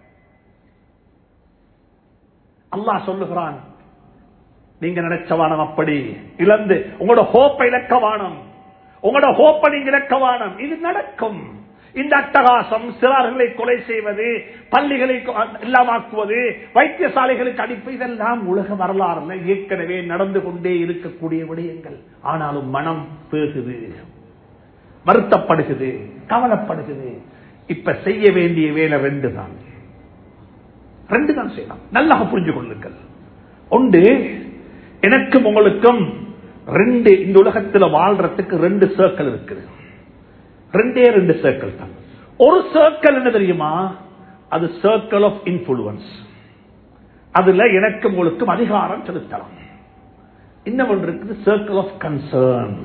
[SPEAKER 1] அல்லாஹ் சொல்லுகிறான் நீங்க நினைச்ச வானம் அப்படி இழந்து உங்களோட ஹோப்பை இழக்க வானம் உங்களோட ஹோப்பை நீங்க இழக்க வானம் இது நடக்கும் இந்த அட்டகாசம் சிறார்களை கொலை செய்வது பள்ளிகளை கொ- இல்லாமாக்குவது வைத்தியசாலைகளுக்கு அனுப்பி இதெல்லாம் உலக வரலாறுல ஏற்கனவே நடந்து கொண்டே இருக்கக்கூடிய விடயங்கள் ஆனாலும் மனம் பேசுது வருத்தப்படுகிறது கவலைப்படுகிறது இப்ப செய்ய வேண்டிய வேலை ரெண்டு தான் ரெண்டு தான் செய்யலாம் நல்லா புரிஞ்சு கொள்ளுங்கள் ஒன்று எனக்கும் உங்களுக்கும் ரெண்டு இந்த உலகத்தில் வாழ்றதுக்கு ரெண்டு சர்க்கிள் இருக்குது ரெண்டே ரெண்டு சர்க்கிள் தான் ஒரு சர்க்கிள் என்ன தெரியுமா அது சர்க்கிள் ஆஃப் இன்ஃபுளுவன்ஸ் அதுல எனக்கும் உங்களுக்கும் அதிகாரம் செலுத்தலாம் இன்னும் ஒன்று இருக்குது சர்க்கிள் ஆஃப் கன்சர்ன்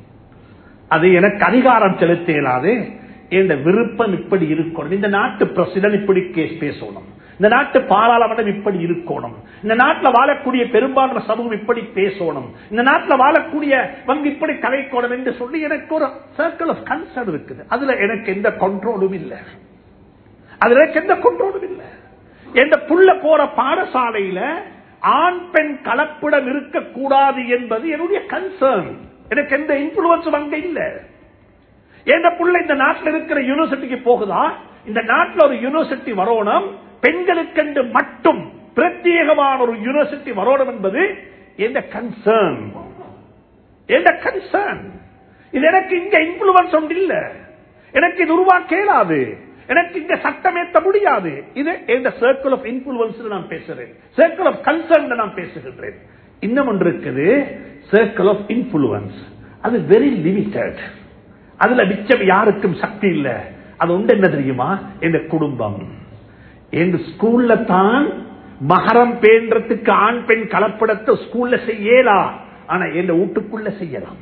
[SPEAKER 1] அது எனக்கு அதிகாரம் செலுத்த இயலாது என்ற விருப்பம் இப்படி இருக்கணும் இந்த நாட்டு பிரசிடன்ட் இப்படி கேஸ் பேசணும் இந்த நாட்டு பாராளுமன்றம் இப்படி இருக்கணும் இந்த நாட்டில் வாழக்கூடிய பெரும்பான்மை சமூகம் இப்படி பேசணும் இந்த நாட்டில் வாழக்கூடிய வங்கி இப்படி கலைக்கணும் என்று சொல்லி எனக்கு ஒரு சர்க்கிள் ஆஃப் கன்சர்ன் இருக்குது அதுல எனக்கு எந்த கண்ட்ரோலும் இல்லை அதுல எனக்கு எந்த கண்ட்ரோலும் இல்லை எந்த புள்ள போற பாடசாலையில ஆண் பெண் கலப்பிடம் இருக்கக்கூடாது என்பது என்னுடைய கன்சர்ன் எனக்கு எந்த இன்ஃபுளுன்ஸும் அங்க இல்ல எந்த புள்ள இந்த நாட்டில் இருக்கிற யூனிவர்சிட்டிக்கு போகுதா இந்த நாட்டில் ஒரு யூனிவர்சிட்டி வரணும் பெண்களுக்கென்று மட்டும் பிரத்யேகமான ஒரு யூனிவர்சிட்டி வரணும் என்பது எந்த கன்சர்ன் எந்த கன்சர்ன் இது எனக்கு இங்க இன்ஃபுளுன்ஸ் ஒன்று இல்ல எனக்கு இது உருவாக்க இயலாது எனக்கு இங்க சட்டம் ஏற்ற முடியாது இது இந்த சர்க்கிள் ஆஃப் இன்ஃபுளுன்ஸ் நான் பேசுறேன் சர்க்கிள் ஆஃப் கன்சர்ன் நான் பேசுகின்றேன் இன்னும் ஒன்று இருக்குது சர்க்கிள் ஆஃப் இன்ஃபுளுன்ஸ் அது வெரி லிமிட்டட் அதுல மிச்சம் யாருக்கும் சக்தி இல்ல அது உண்டு என்ன தெரியுமா எங்க குடும்பம் எங்க ஸ்கூல்ல தான் மகரம் பேன்றதுக்கு ஆண் பெண் கலப்படத்தை ஸ்கூல்ல செய்யலா ஆனா எங்க வீட்டுக்குள்ள செய்யலாம்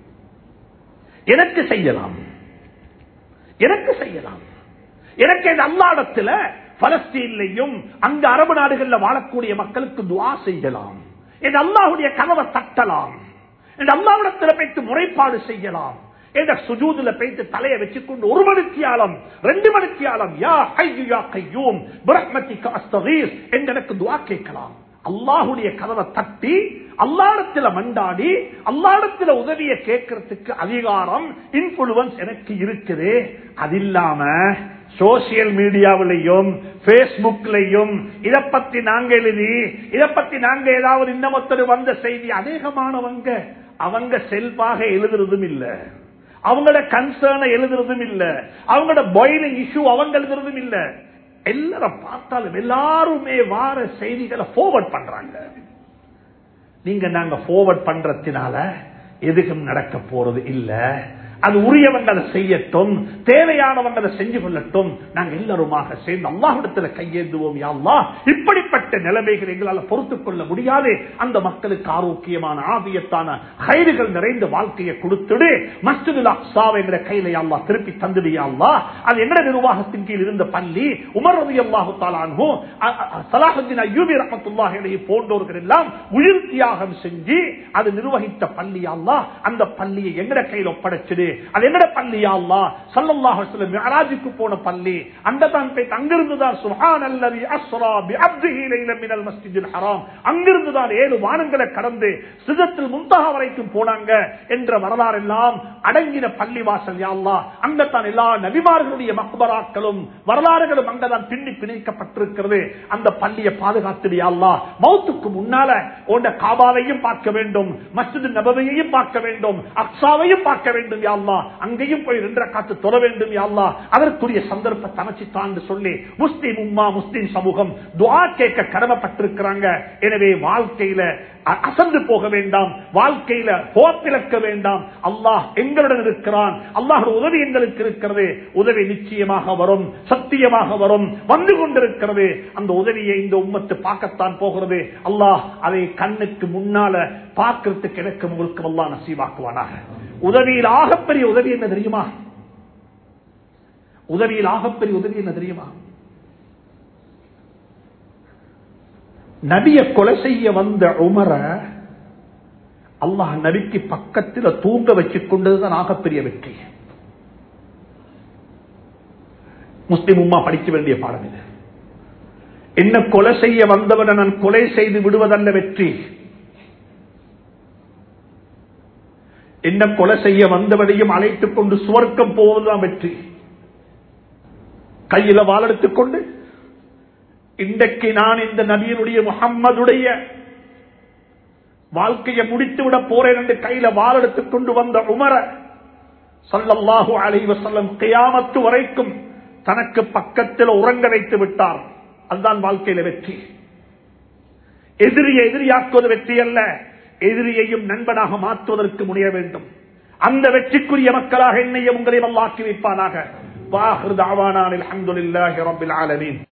[SPEAKER 1] எனக்கு செய்யலாம் எனக்கு செய்யலாம் எனக்கு இந்த அல்லாடத்துல பலஸ்தீன்லையும் அங்க அரபு நாடுகள்ல வாழக்கூடிய மக்களுக்கு துவா செய்யலாம் இந்த அல்லாஹுடைய கனவை தட்டலாம் இந்த அல்லாவிடத்துல போய்த்து முறைப்பாடு செய்யலாம் என்ற சுஜூதுல போய்த்து தலையை வச்சுக்கொண்டு ஒரு மணித்தியாலம் ரெண்டு மணித்தியாலம் யா ஐயு யா கையூம் பிரஹ்மத்திக்கு அஸ்தகீர் என்று எனக்கு துவா கேட்கலாம் அல்லாஹுடைய கதவை தட்டி அல்லாடத்துல மண்டாடி அல்லாடத்துல உதவியை கேட்கறதுக்கு அதிகாரம் இன்ஃபுளுவன்ஸ் எனக்கு இருக்குது அது இல்லாம சோசியல் மீடியாவிலையும் பேஸ்புக்லையும் இத பத்தி நாங்க எழுதி இத பத்தி நாங்க ஏதாவது இன்னமொத்தர் வந்த செய்தி அநேகமானவங்க அவங்க செல்வாக எழுதுறதும் இல்ல அவங்களோட கன்சர்னை எழுதுறதும் இல்ல அவங்களோட பாயிலிங் இஷ்யூ அவங்க எழுதுறதும் இல்ல எல்லாரும் பார்த்தாலும் எல்லாருமே வார செய்திகளை forward பண்றாங்க நீங்க நாங்க forward பண்றதுனால எதுக்கும் நடக்க போறது இல்ல அது உரியவங்க அதை செய்யட்டும் தேவையானவங்க அதை செஞ்சு கொள்ளட்டும் நாங்க எல்லாருமாக சேர்ந்து அல்லாஹிடத்துல கையேந்துவோம் யா அல்லாஹ் இப்படிப்பட்ட நிலைமைகள் எங்களால் பொறுத்துக் கொள்ள முடியாது அந்த மக்களுக்கு ஆரோக்கியமான ஆதியத்தான கைதுகள் நிறைந்த வாழ்க்கையை கொடுத்துடு மஸ்ஜிதுல் அக்ஸாவை எங்கட கையில யா அல்லாஹ் திருப்பி தந்துடு யா அல்லாஹ் அது எங்கட நிர்வாகத்தின் கீழ் இருந்த பள்ளி உமர் ரவி அல்லாஹு தாலானோ சலாஹுদ্দিন அய்யூபி ரஹமத்துல்லாஹி அலைஹி போன்றவர்கள் எல்லாம் உயிர் தியாகம் செஞ்சு அது நிர்வகித்த பள்ளி யா அல்லாஹ் அந்த பள்ளியை எங்கட கையில் ஒப்படைச்சிடு அது என்னோட பள்ளியா அல்லா சல்லல்லாஹு அலைஹி வஸல்லம் மிஅராஜுக்கு போன பள்ளி அந்த தான் போய் அங்கிருந்து தான் சுப்ஹானல்லதி அஸ்ரா பிஅப்திஹி லைலன் மினல் மஸ்ஜிதில் ஹராம் அங்கிருந்து தான் ஏழு வானங்களை கடந்து சிதத்தில் முன்தஹா வரைக்கும் போனாங்க என்ற வரலாறு எல்லாம் அடங்கின பள்ளி வாசல் யா அல்லாஹ் அங்க தான் எல்லா நபிமார்களுடைய மக்பராக்களும் வரலாறுகளும் அங்கதான் பின்னி பிணைக்கப்பட்டிருக்கிறது அந்த பள்ளியை பாதுகாத்துடியா அல்லாஹ் மௌத்துக்கு முன்னால உன்ன காபாவையும் பார்க்க வேண்டும் மஸ்ஜித் நபவையையும் பார்க்க வேண்டும் அக்ஸாவையும் பார்க்க வேண்டும் யா அல்லாஹ் அங்கேயும் போய் ரெண்டரை காத்து தொழ வேண்டும் யா அல்லாஹ் அதற்குரிய சந்தர்ப்பத்தை அமைச்சுத்தான் சொல்லி முஸ்லிம் உம்மா முஸ்லிம் சமூகம் துஆ கேட்க கடமைப்பட்டிருக்கிறாங்க எனவே வாழ்க்கையில அ- அசந்து போக வேண்டாம் வாழ்க்கையில போப்பிழக்க வேண்டாம் அல்லாஹ் எங்களுடன் இருக்கிறான் அல்லாஹ் உதவி எங்களுக்கு இருக்கிறது உதவி நிச்சயமாக வரும் சத்தியமாக வரும் வந்து கொண்டிருக்கிறது அந்த உதவியை இந்த உம்மத்து பார்க்கத்தான் போகிறது அல்லாஹ் அதை கண்ணுக்கு முன்னால பார்க்கறதுக்கு எனக்கு உங்களுக்கு அல்லாஹ் நசீவாக்குவானாக உதவியில் ஆகப்பெரிய உதவி என்ன தெரியுமா உதவியில் ஆகப்பெரிய உதவி என்ன தெரியுமா நபிய கொலை செய்ய வந்த உமர அல்லாஹ் நபிக்கு பக்கத்தில் தூங்க வச்சுக் கொண்டதுதான் ஆகப்பெரிய வெற்றி முஸ்லிம் உம்மா படிக்க வேண்டிய பாடம் இது என்ன கொலை செய்ய வந்தவனை நான் கொலை செய்து விடுவதல்ல வெற்றி என்ன கொலை செய்ய வந்தவனையும் அழைத்துக் கொண்டு சுவர்க்கம் போவதுதான் வெற்றி கையில வாழெடுத்துக் கொண்டு இன்றைக்கு நான் இந்த நபியினுடைய முகம்மதுடைய வாழ்க்கையை முடித்து விட போறேன் என்று கையில வாழெடுத்துக் கொண்டு வந்த உமர சல்லல்லாஹு அலைஹி வஸல்லம் கியாமத்து வரைக்கும் தனக்கு பக்கத்தில் உறங்க வைத்து விட்டார் அதுதான் வாழ்க்கையில வெற்றி எதிரியை எதிரியாக்குவது வெற்றி அல்ல எதிரியையும் நண்பனாக மாற்றுவதற்கு முனைய வேண்டும் அந்த வெற்றிக்குரிய மக்களாக என்னையும் உங்களையும் அல்லாக்கி வைப்பானாக வாஹிர் தாவானான் அல்ஹம்துலில்லாஹி ரப்பில் ஆலமீன்